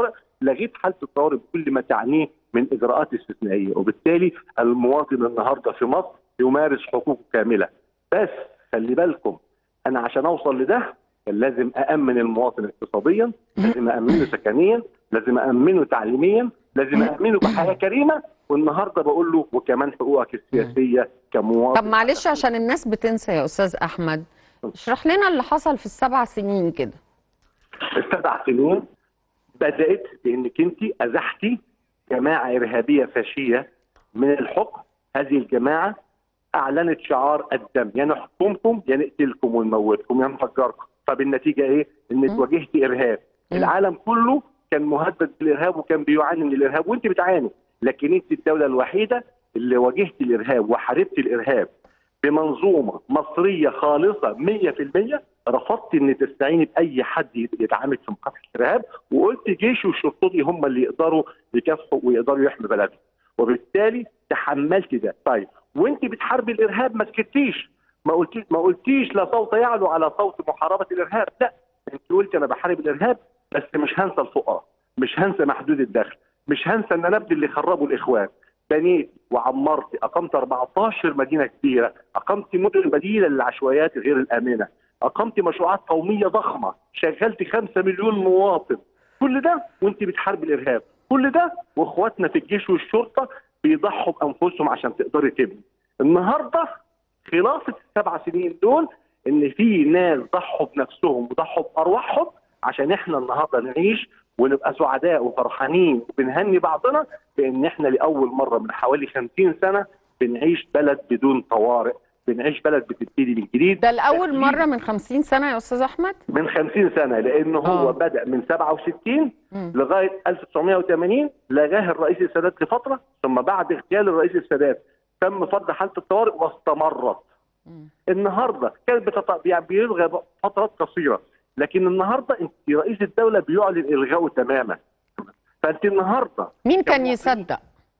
لغيت حاله الطوارئ بكل ما تعنيه من اجراءات استثنائيه وبالتالي المواطن النهارده في مصر يمارس حقوقه كامله بس خلي بالكم انا عشان اوصل لده كان لازم أأمن المواطن اقتصاديا لازم أأمنه سكنيا لازم أأمنه تعليميا لازم أأمنه بحياة كريمة والنهاردة بقول له وكمان حقوقك السياسية كمواطن طب معلش عشان الناس بتنسى يا استاذ احمد اشرح لنا اللي حصل في السبع سنين كده السبع سنين بدأت بأنك أنت أزحتي جماعة إرهابية فاشية من الحكم هذه الجماعة أعلنت شعار الدم يا نحكمكم يا نقتلكم ونموتكم يا نفجركم طب النتيجة إيه؟ إنك مم. واجهتي إرهاب مم. العالم كله كان مهدد بالإرهاب وكان بيعاني من الإرهاب وأنت بتعاني لكن أنت الدولة الوحيدة اللي واجهت الإرهاب وحاربت الإرهاب بمنظومة مصرية خالصة 100% رفضت ان تستعيني باي حد يتعامل في مقابله الارهاب وقلت جيشي وشرطتي هم اللي يقدروا يكافحوا ويقدروا يحموا بلدهم وبالتالي تحملت ده طيب وانت بتحاربي الارهاب ما سكتيش ما قلتيش ما قلتيش لا صوت يعلو على صوت محاربه الارهاب لا انت قلت انا بحارب الارهاب بس مش هنسى الفقراء مش هنسى محدود الدخل مش هنسى ان انا ابني اللي خربوا الاخوان بنيت وعمرت اقمت 14 مدينه كبيره اقمت مدن بديله للعشوائيات غير الامنه اقمت مشروعات قوميه ضخمه شغلت 5 مليون مواطن كل ده وانت بتحارب الارهاب كل ده واخواتنا في الجيش والشرطه بيضحوا بانفسهم عشان تقدري تبني النهارده خلاصه السبع سنين دول ان في ناس ضحوا بنفسهم وضحوا بارواحهم عشان احنا النهارده نعيش ونبقى سعداء وفرحانين وبنهني بعضنا بان احنا لاول مره من حوالي 50 سنه بنعيش بلد بدون طوارئ بنعيش بلد بتبتدي من جديد ده لاول تكليف مره من 50 سنه يا استاذ احمد من 50 سنه لانه هو آه. بدا من 67 مم. لغايه 1980 لغاه الرئيس السادات لفتره ثم بعد اغتيال الرئيس السادات تم فرض حاله الطوارئ واستمرت مم. النهارده كانت بتط... يعني بيلغى فترات قصيره لكن النهارده انت رئيس الدوله بيعلن الغائه تماما فانت النهارده مين كان كمواطنين- يصدق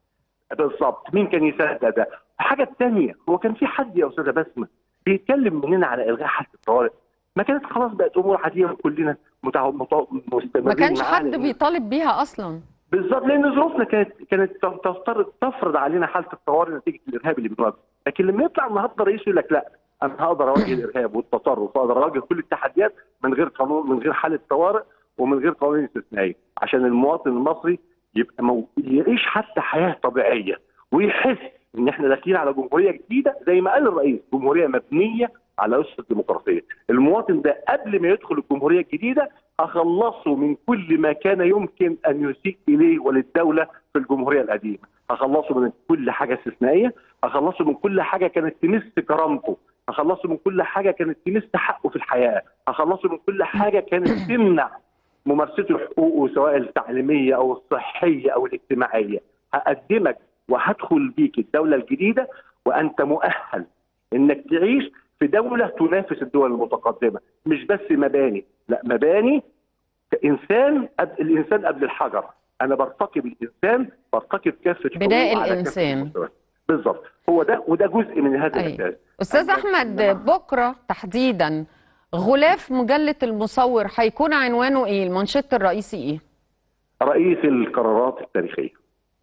بالظبط مين كان يصدق ده الحاجه الثانيه هو كان في حد يا استاذه بسمه بيتكلم مننا على الغاء حاله الطوارئ ما كانت خلاص بقت امور عاديه وكلنا متع... متع... مستمرين ما كانش معانا. حد بيطالب بيها اصلا بالظبط لان ظروفنا كانت كانت تفترض تفرض علينا حاله الطوارئ نتيجه الارهاب اللي بنواجهه لكن لما يطلع النهارده رئيس يقول لك لا انا هقدر اواجه الارهاب والتطرف واقدر اواجه كل التحديات من غير قانون من غير حاله طوارئ ومن غير قوانين استثنائيه عشان المواطن المصري يبقى مو... يعيش حتى حياه طبيعيه ويحس ان احنا داخلين على جمهوريه جديده زي ما قال الرئيس جمهوريه مبنيه على اسس الديمقراطيه المواطن ده قبل ما يدخل الجمهوريه الجديده اخلصه من كل ما كان يمكن ان يسيء اليه وللدوله في الجمهوريه القديمه اخلصه من كل حاجه استثنائيه اخلصه من كل حاجه كانت تمس كرامته اخلصه من كل حاجه كانت تمس حقه في الحياه اخلصه من كل حاجه كانت تمنع ممارسته حقوقه سواء التعليميه او الصحيه او الاجتماعيه هقدمك وهدخل بيك الدوله الجديده وانت مؤهل انك تعيش في دوله تنافس الدول المتقدمه مش بس مباني لا مباني كانسان قبل الانسان قبل الحجر انا برتقي بالانسان برتقي بكافه حقوقه بناء على كافة الإنسان. المستويات. بالظبط هو ده وده جزء من هذا أيوة. الاساس استاذ أما- احمد إنما- بكره تحديدا غلاف مجله المصور هيكون عنوانه ايه المانشيت الرئيسي ايه رئيس القرارات التاريخيه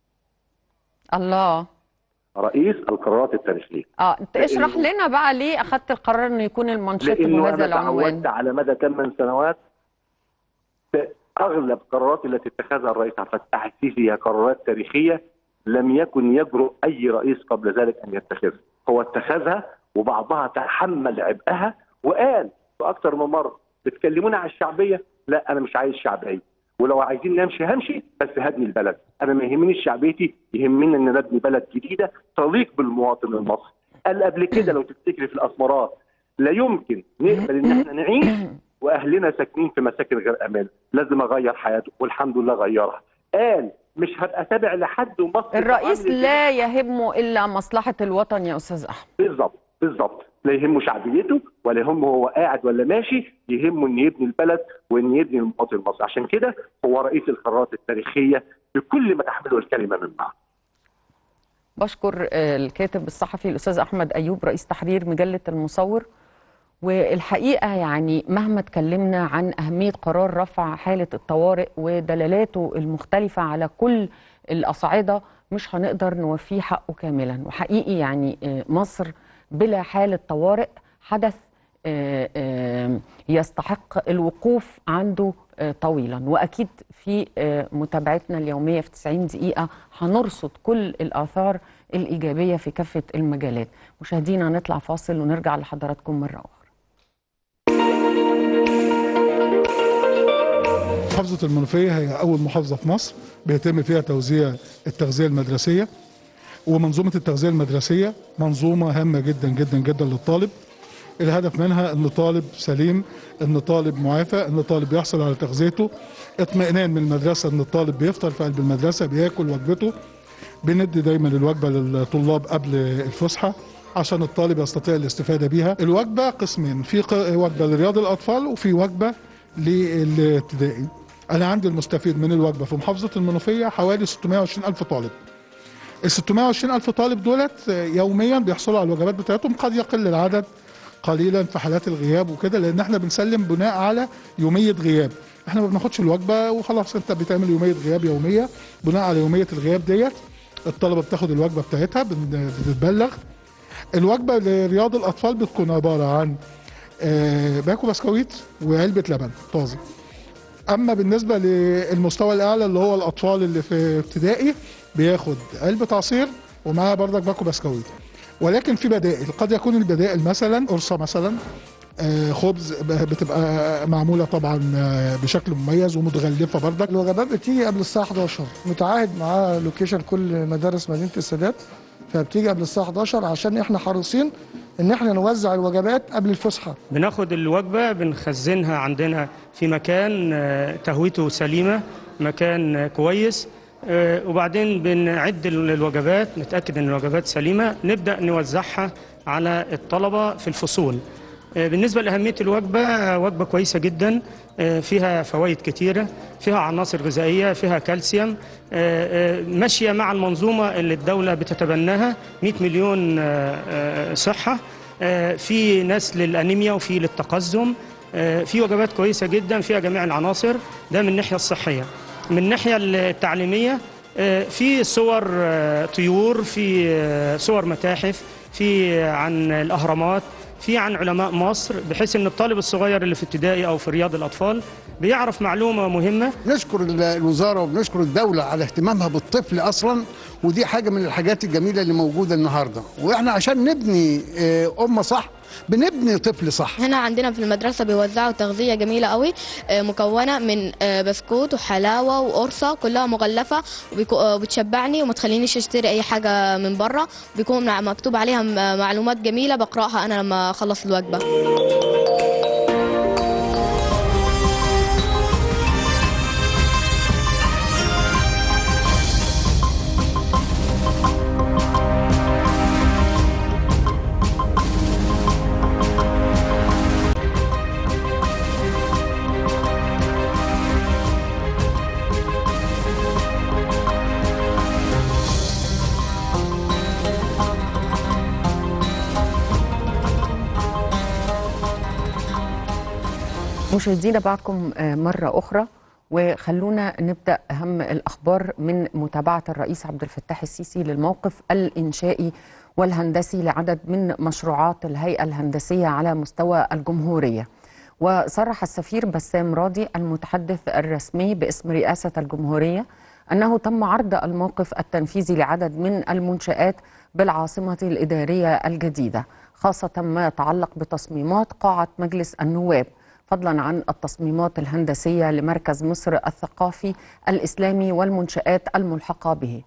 الله رئيس القرارات التاريخيه اه انت اشرح لأنه- لنا بقى ليه اخذت القرار انه يكون المانشيت لانه بهذا انا العنوان تعودت على مدى 8 سنوات اغلب القرارات التي اتخذها الرئيس عبد الفتاح السيسي هي قرارات تاريخيه لم يكن يجرؤ اي رئيس قبل ذلك ان يتخذها هو اتخذها وبعضها تحمل عبئها وقال في اكثر من مره بتكلمونا على الشعبيه لا انا مش عايز شعبيه ولو عايزين نمشي همشي بس هبني البلد انا ما يهمنيش شعبيتي يهمني ان نبني بلد جديده تليق بالمواطن المصري قال قبل كده لو تفتكري في الاسمرات لا يمكن نقبل ان احنا نعيش واهلنا ساكنين في مساكن غير امان لازم اغير حياته والحمد لله غيرها قال مش هبقى تابع لحد ومصر الرئيس تعامل لا يهمه الا مصلحه الوطن يا استاذ احمد بالظبط بالظبط لا يهمه شعبيته ولا يهمه هو قاعد ولا ماشي يهمه ان يبني البلد وان يبني المواطن المصري عشان كده هو رئيس القرارات التاريخيه بكل ما تحمله الكلمه من معنى بشكر آه، الكاتب الصحفي الاستاذ احمد ايوب رئيس تحرير مجله المصور والحقيقة يعني مهما اتكلمنا عن أهمية قرار رفع حالة الطوارئ ودلالاته المختلفة على كل الأصعدة مش هنقدر نوفيه حقه كاملا وحقيقي يعني آه، مصر بلا حالة طوارئ حدث آه، آه، يستحق الوقوف عنده آه، طويلا واكيد في آه، متابعتنا اليوميه في 90 دقيقه هنرصد كل الاثار الايجابيه في كافه المجالات مشاهدينا نطلع فاصل ونرجع لحضراتكم مره اخرى محافظة المنوفية هي أول محافظة في مصر بيتم فيها توزيع التغذية المدرسية ومنظومة التغذية المدرسية منظومة هامة جدا جدا جدا للطالب الهدف منها ان طالب سليم ان طالب معافى ان طالب يحصل على تغذيته اطمئنان من المدرسة ان الطالب بيفطر في قلب المدرسة بياكل وجبته بندي دايما الوجبة للطلاب قبل الفسحة عشان الطالب يستطيع الاستفادة بيها الوجبة قسمين في ق- وجبة لرياض الأطفال وفي وجبة للابتدائي أنا عندي المستفيد من الوجبة في محافظة المنوفية حوالي 620 ألف طالب ال 620 ألف طالب دولت يوميا بيحصلوا على الوجبات بتاعتهم قد يقل العدد قليلا في حالات الغياب وكده لان احنا بنسلم بناء على يوميه غياب احنا ما بناخدش الوجبه وخلاص انت بتعمل يوميه غياب يوميه بناء على يوميه الغياب ديت الطلبه بتاخد الوجبه بتاعتها بن- بتتبلغ الوجبه لرياض الاطفال بتكون عباره عن آه، باكو بسكويت وعلبه لبن طازه اما بالنسبه للمستوى الاعلى اللي هو الاطفال اللي في ابتدائي بياخد علبه عصير ومعاها بردك باكو بسكويت ولكن في بدائل قد يكون البدائل مثلا قرصه مثلا آه، خبز ب- بتبقى معموله طبعا آه، بشكل مميز ومتغلفه بردك الوجبات بتيجي قبل الساعة 11 متعاهد معاه لوكيشن كل مدارس مدينة السادات فبتيجي قبل الساعة 11 عشان احنا حريصين ان احنا نوزع الوجبات قبل الفسحة بناخد الوجبة بنخزنها عندنا في مكان آه، تهويته سليمة مكان آه، كويس آه، وبعدين بنعد ال- الوجبات نتأكد ان الوجبات سليمة نبدأ نوزعها على الطلبة في الفصول آه، بالنسبة لأهمية الوجبة آه، وجبة كويسة جدا آه، فيها فوائد كتيرة فيها عناصر غذائية فيها كالسيوم آه، آه، ماشية مع المنظومة اللي الدولة بتتبناها 100 مليون آه، آه، صحة آه، في ناس للأنيميا وفي للتقزم آه، في وجبات كويسة جدا فيها جميع العناصر ده من الناحية الصحية من الناحية التعليمية آه، في صور آه، طيور في آه، صور متاحف في آه، عن الأهرامات في عن علماء مصر بحيث ان الطالب الصغير اللي في ابتدائي او في رياض الاطفال بيعرف معلومه مهمه نشكر ال- الوزاره وبنشكر الدوله على اهتمامها بالطفل اصلا ودي حاجه من الحاجات الجميله اللي موجوده النهارده واحنا عشان نبني آه، امه صح بنبني طفل صح هنا عندنا في المدرسة بيوزعوا تغذية جميلة قوي آه، مكونة من آه، بسكوت وحلاوة وقرصة كلها مغلفة وبيكو- آه، وبتشبعني وما تخلينيش اشتري اي حاجة من بره بيكون مع- مكتوب عليها م- معلومات جميلة بقرأها انا لما اخلص الوجبة مشاهدينا بعكم آه، مرة أخرى وخلونا نبدأ أهم الأخبار من متابعة الرئيس عبد الفتاح السيسي للموقف الإنشائي والهندسي لعدد من مشروعات الهيئة الهندسية على مستوى الجمهورية وصرح السفير بسام راضي المتحدث الرسمي باسم رئاسة الجمهورية أنه تم عرض الموقف التنفيذي لعدد من المنشآت بالعاصمة الإدارية الجديدة خاصة ما يتعلق بتصميمات قاعة مجلس النواب فضلا عن التصميمات الهندسية لمركز مصر الثقافي الإسلامي والمنشآت الملحقة به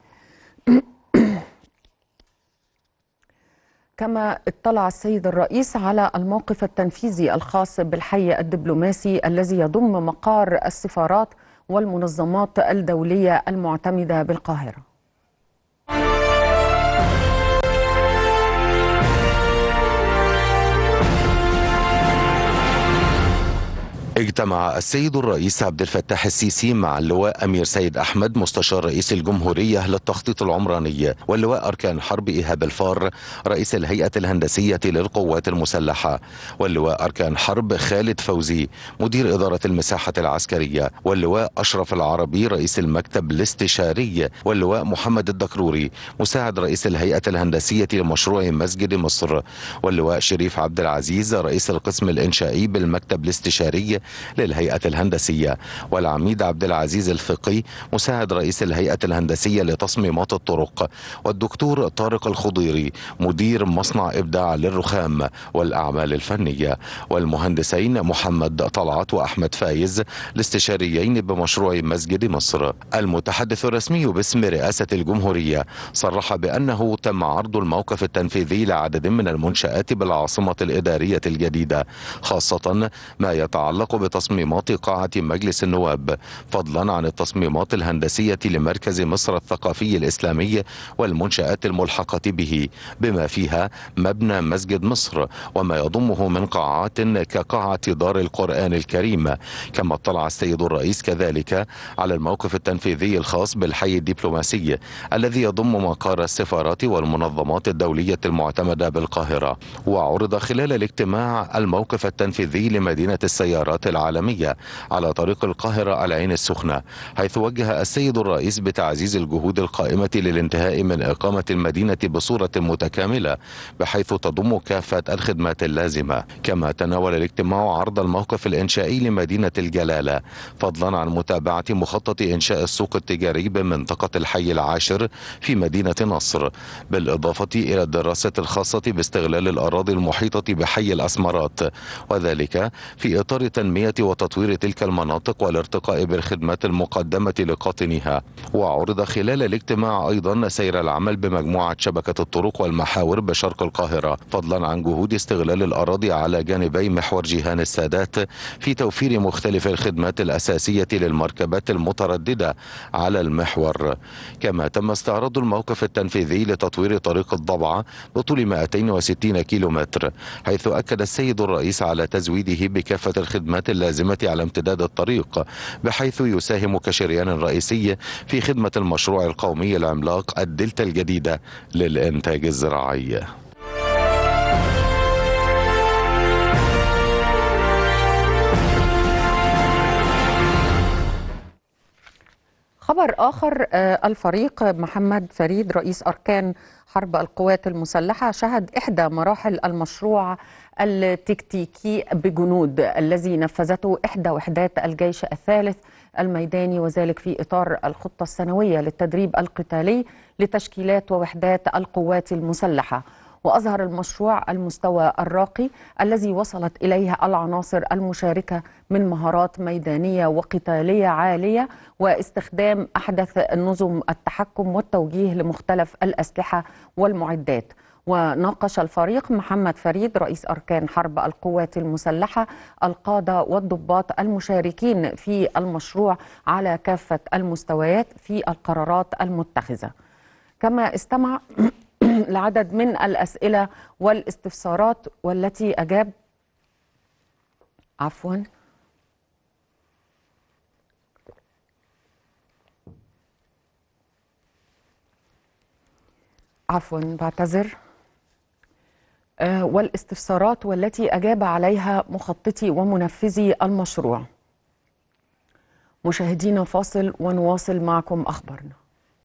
كما اطلع السيد الرئيس على الموقف التنفيذي الخاص بالحي الدبلوماسي الذي يضم مقار السفارات والمنظمات الدولية المعتمدة بالقاهرة اجتمع السيد الرئيس عبد الفتاح السيسي مع اللواء امير سيد احمد مستشار رئيس الجمهوريه للتخطيط العمراني واللواء اركان حرب ايهاب الفار رئيس الهيئه الهندسيه للقوات المسلحه واللواء اركان حرب خالد فوزي مدير اداره المساحه العسكريه واللواء اشرف العربي رئيس المكتب الاستشاري واللواء محمد الدكروري مساعد رئيس الهيئه الهندسيه لمشروع مسجد مصر واللواء شريف عبد العزيز رئيس القسم الانشائي بالمكتب الاستشاري للهيئة الهندسية والعميد عبد العزيز الفقي مساعد رئيس الهيئة الهندسية لتصميمات الطرق والدكتور طارق الخضيري مدير مصنع إبداع للرخام والأعمال الفنية والمهندسين محمد طلعت وأحمد فايز الاستشاريين بمشروع مسجد مصر المتحدث الرسمي باسم رئاسة الجمهورية صرح بأنه تم عرض الموقف التنفيذي لعدد من المنشآت بالعاصمة الإدارية الجديدة خاصة ما يتعلق بتصميمات قاعة مجلس النواب فضلا عن التصميمات الهندسية لمركز مصر الثقافي الإسلامي والمنشآت الملحقة به بما فيها مبنى مسجد مصر وما يضمه من قاعات كقاعة دار القرآن الكريم كما اطلع السيد الرئيس كذلك على الموقف التنفيذي الخاص بالحي الدبلوماسي الذي يضم مقار السفارات والمنظمات الدولية المعتمدة بالقاهرة وعرض خلال الاجتماع الموقف التنفيذي لمدينة السيارات العالمية على طريق القاهرة العين السخنة حيث وجه السيد الرئيس بتعزيز الجهود القائمة للانتهاء من إقامة المدينة بصورة متكاملة بحيث تضم كافة الخدمات اللازمة كما تناول الاجتماع عرض الموقف الإنشائي لمدينة الجلالة فضلا عن متابعة مخطط إنشاء السوق التجاري بمنطقة الحي العاشر في مدينة نصر بالإضافة إلى الدراسة الخاصة باستغلال الأراضي المحيطة بحي الأسمرات وذلك في إطار تنمية وتطوير تلك المناطق والارتقاء بالخدمات المقدمة لقاطنيها وعرض خلال الاجتماع أيضا سير العمل بمجموعة شبكة الطرق والمحاور بشرق القاهرة فضلا عن جهود استغلال الأراضي على جانبي محور جيهان السادات في توفير مختلف الخدمات الأساسية للمركبات المترددة على المحور كما تم استعراض الموقف التنفيذي لتطوير طريق الضبعة بطول 260 كيلومتر حيث أكد السيد الرئيس على تزويده بكافة الخدمات اللازمة على امتداد الطريق بحيث يساهم كشريان رئيسي في خدمة المشروع القومي العملاق الدلتا الجديدة للإنتاج الزراعي خبر آخر آه، الفريق محمد فريد رئيس أركان حرب القوات المسلحة شهد إحدى مراحل المشروع التكتيكي بجنود الذي نفذته إحدى وحدات الجيش الثالث الميداني وذلك في إطار الخطة السنوية للتدريب القتالي لتشكيلات ووحدات القوات المسلحة وأظهر المشروع المستوى الراقي الذي وصلت إليه العناصر المشاركة من مهارات ميدانية وقتالية عالية واستخدام أحدث نظم التحكم والتوجيه لمختلف الأسلحة والمعدات وناقش الفريق محمد فريد رئيس أركان حرب القوات المسلحة القادة والضباط المشاركين في المشروع على كافة المستويات في القرارات المتخذة كما استمع لعدد من الأسئلة والاستفسارات والتي أجاب عفوا عفوا بعتذر آه، والاستفسارات والتي أجاب عليها مخططي ومنفذي المشروع مشاهدينا فاصل ونواصل معكم أخبارنا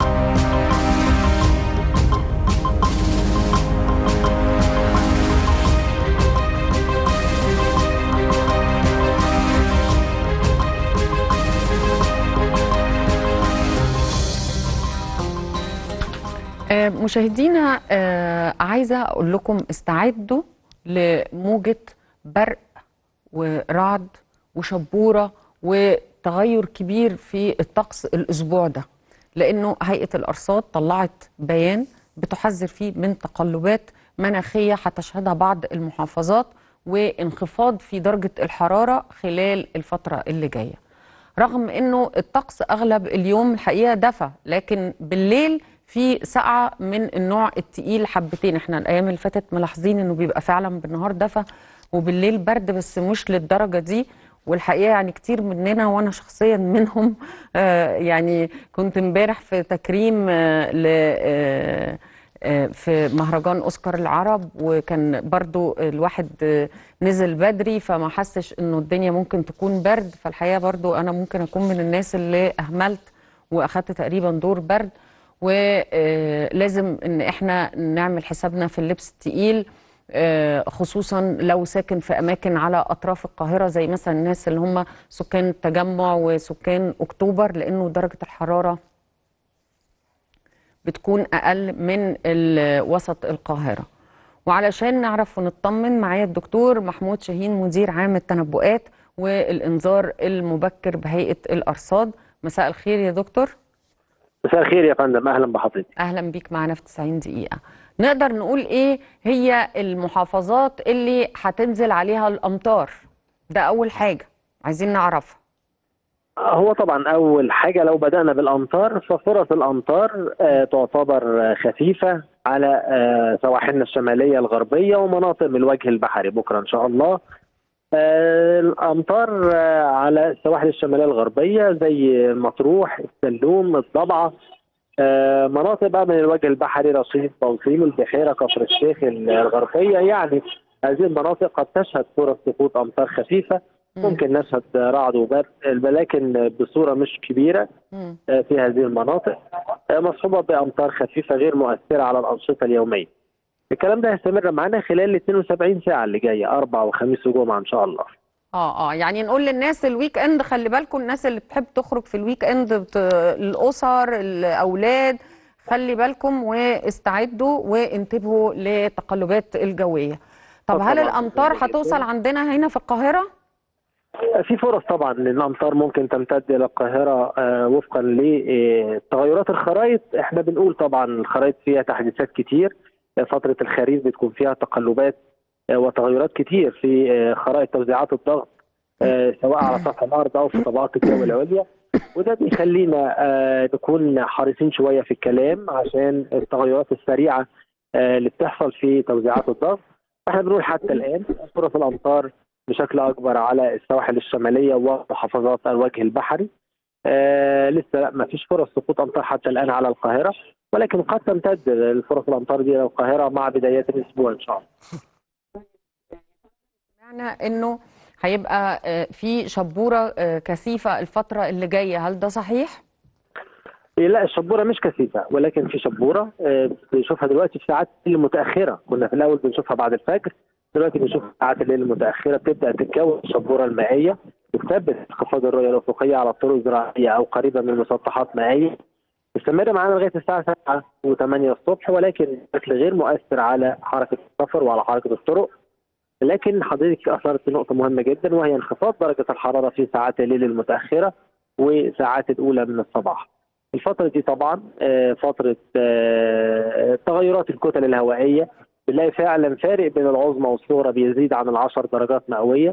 آه، مشاهدينا آه، عايزة أقول لكم استعدوا لموجة برق ورعد وشبورة وتغير كبير في الطقس الأسبوع ده لأنه هيئة الأرصاد طلعت بيان بتحذر فيه من تقلبات مناخية هتشهدها بعض المحافظات وانخفاض في درجة الحرارة خلال الفترة اللي جاية رغم انه الطقس اغلب اليوم الحقيقه دفى لكن بالليل في سقعه من النوع التقيل حبتين احنا الايام اللي فاتت ملاحظين انه بيبقى فعلا بالنهار دفى وبالليل برد بس مش للدرجه دي والحقيقه يعني كتير مننا وانا شخصيا منهم آه، يعني كنت امبارح في تكريم آه، ل آه، آه، في مهرجان اوسكار العرب وكان برضو الواحد آه، نزل بدري فما حسش انه الدنيا ممكن تكون برد فالحقيقه برضو انا ممكن اكون من الناس اللي اهملت واخدت تقريبا دور برد ولازم ان احنا نعمل حسابنا في اللبس التقيل آه، خصوصا لو ساكن في اماكن على اطراف القاهره زي مثلا الناس اللي هم سكان التجمع وسكان اكتوبر لانه درجه الحراره بتكون اقل من ال- وسط القاهره وعلشان نعرف ونطمن معايا الدكتور محمود شاهين مدير عام التنبؤات والانذار المبكر بهيئه الارصاد مساء الخير يا دكتور مساء الخير يا فندم اهلا بحضرتك اهلا بيك معانا في 90 دقيقه نقدر نقول ايه هي المحافظات اللي هتنزل عليها الامطار ده اول حاجه عايزين نعرفها هو طبعا اول حاجه لو بدانا بالامطار ففرص الامطار آه، تعتبر آه، خفيفه على آه، سواحلنا الشماليه الغربيه ومناطق من الوجه البحري بكره ان شاء الله آه، الامطار آه، على السواحل الشماليه الغربيه زي مطروح السلوم الضبعه آه، مناطق بقى من الوجه البحري رصيد بلطيم البحيره كفر الشيخ الغربيه يعني هذه المناطق قد تشهد فرص سقوط امطار خفيفه ممكن نشهد رعد وبرد لكن بصوره مش كبيره مم. آه، في هذه المناطق آه، مصحوبه بامطار خفيفه غير مؤثره على الانشطه اليوميه. الكلام ده هيستمر معانا خلال ال 72 ساعه اللي جايه اربع وخميس وجمعه ان شاء الله. اه اه يعني نقول للناس الويك اند خلي بالكم الناس اللي بتحب تخرج في الويك اند بت... الاسر الاولاد خلي بالكم واستعدوا وانتبهوا للتقلبات الجويه طب هل طبعاً. الامطار هتوصل عندنا هنا في القاهره في فرص طبعا ان الامطار ممكن تمتد الى القاهره آه، وفقا لتغيرات الخرائط احنا بنقول طبعا الخرائط فيها تحديثات كتير آه، فتره الخريف بتكون فيها تقلبات آه، وتغيرات كتير في آه، خرائط توزيعات الضغط آه، سواء على سطح الارض او في طبقات الجو العليا وده بيخلينا آه، نكون حريصين شويه في الكلام عشان التغيرات السريعه آه، اللي بتحصل في توزيعات الضغط احنا بنقول حتى الان فرص الامطار بشكل اكبر على السواحل الشماليه ومحافظات الوجه البحري آه لسه لا ما فيش فرص سقوط امطار حتى الان على القاهره ولكن قد تمتد الفرص الامطار دي الى القاهره مع بدايات الاسبوع ان شاء الله معنى انه هيبقى آه، في شبوره آه، كثيفه الفتره اللي جايه هل ده صحيح إيه لا الشبوره مش كثيفه ولكن في شبوره آه، بنشوفها دلوقتي في ساعات الليل المتاخره كنا في الاول بنشوفها بعد الفجر دلوقتي بنشوف ساعات الليل المتاخره بتبدا تتكون الشبوره المائيه بتثبت انخفاض الرؤيه الافقيه على الطرق الزراعيه او قريبه من مسطحات مائيه تستمر معانا لغايه الساعه 7 و8 الصبح ولكن بشكل غير مؤثر على حركه السفر وعلى حركه الطرق لكن حضرتك اثرت نقطه مهمه جدا وهي انخفاض درجه الحراره في ساعات الليل المتاخره وساعات الاولى من الصباح. الفتره دي طبعا آه، فتره آه، تغيرات الكتل الهوائيه بنلاقي فعلا فارق بين العظمى والصغرى بيزيد عن العشر درجات مئويه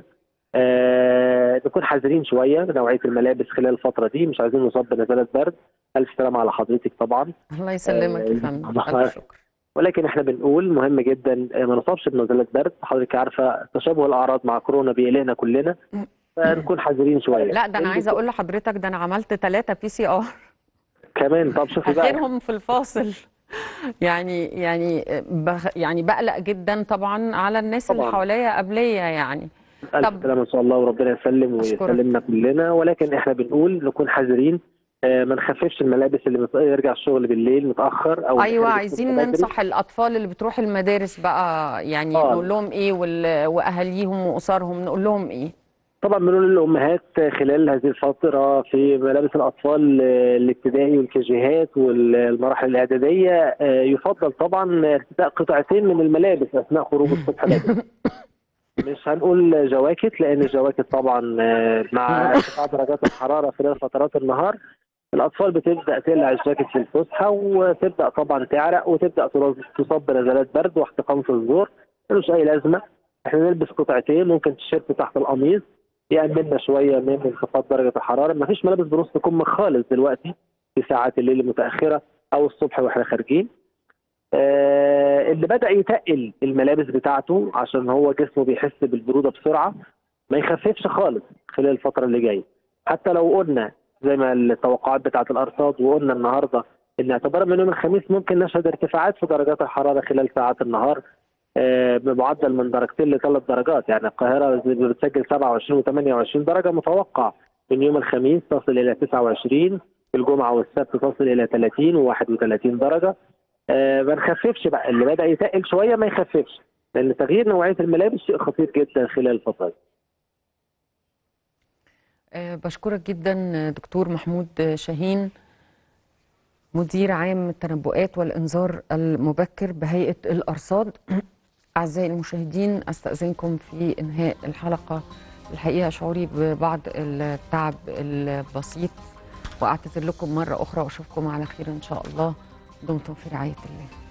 آه، نكون حذرين شويه بنوعيه الملابس خلال الفتره دي مش عايزين نصاب بنزلات برد الف سلامه على حضرتك طبعا الله يسلمك يا فندم الله ألف شكر ولكن احنا بنقول مهم جدا آه، ما نصابش بنزلات برد حضرتك عارفه تشابه الاعراض مع كورونا بيقلقنا كلنا فنكون حذرين شويه لا ده انا عايزه اقول لحضرتك ده انا عملت ثلاثة بي سي ار كمان طب شوفي بقى اخرهم في الفاصل يعني يعني بخ يعني بقلق جدا طبعا على الناس اللي طبعاً. حواليا قبليه يعني الف طب- سلامه ان شاء الله وربنا يسلم أشكرك. ويسلمنا كلنا ولكن احنا بنقول نكون حذرين آه، ما نخففش الملابس اللي مت- يرجع الشغل بالليل متاخر او ايوه نخرج عايزين الصبح بدري. ننصح الاطفال اللي بتروح المدارس بقى يعني آه. نقول لهم ايه وال- واهاليهم واسرهم نقول لهم ايه طبعا بنقول للامهات خلال هذه الفتره في ملابس الاطفال آه، الابتدائي والكيجيهات والمراحل الاعداديه آه، يفضل طبعا ارتداء قطعتين من الملابس اثناء خروج الصبح بدري مش هنقول جواكت لان الجواكت طبعا آه، مع ارتفاع درجات الحراره خلال فترات النهار الاطفال بتبدا تقلع الجاكيت في الفسحه وتبدا طبعا تعرق وتبدا تصاب بنزلات برد واحتقان في الزور ملوش اي لازمه احنا نلبس قطعتين ممكن تيشيرت تحت القميص يأمننا شويه من انخفاض درجه الحراره مفيش ملابس بنص كم خالص دلوقتي في ساعات الليل المتاخره او الصبح واحنا خارجين آه، اللي بدا يتقل الملابس بتاعته عشان هو جسمه بيحس بالبروده بسرعه ما يخففش خالص خلال الفتره اللي جايه حتى لو قلنا زي ما التوقعات بتاعه الارصاد وقلنا النهارده ان اعتبارا من يوم الخميس ممكن نشهد ارتفاعات في درجات الحراره خلال ساعات النهار آه، بمعدل من درجتين لثلاث درجات يعني القاهره بتسجل 27 و28 درجه متوقع من يوم الخميس تصل الى 29 الجمعه والسبت تصل الى 30 و31 درجه آه، ما نخففش بقى اللي بدا يتقل شويه ما يخففش لان تغيير نوعيه الملابس شيء خطير جدا خلال الفتره دي. آه، بشكرك جدا دكتور محمود شاهين مدير عام التنبؤات والإنذار المبكر بهيئة الأرصاد أعزائي المشاهدين أستأذنكم في إنهاء الحلقة الحقيقة شعوري ببعض التعب البسيط وأعتذر لكم مرة أخرى وأشوفكم على خير إن شاء الله دمتم في رعاية الله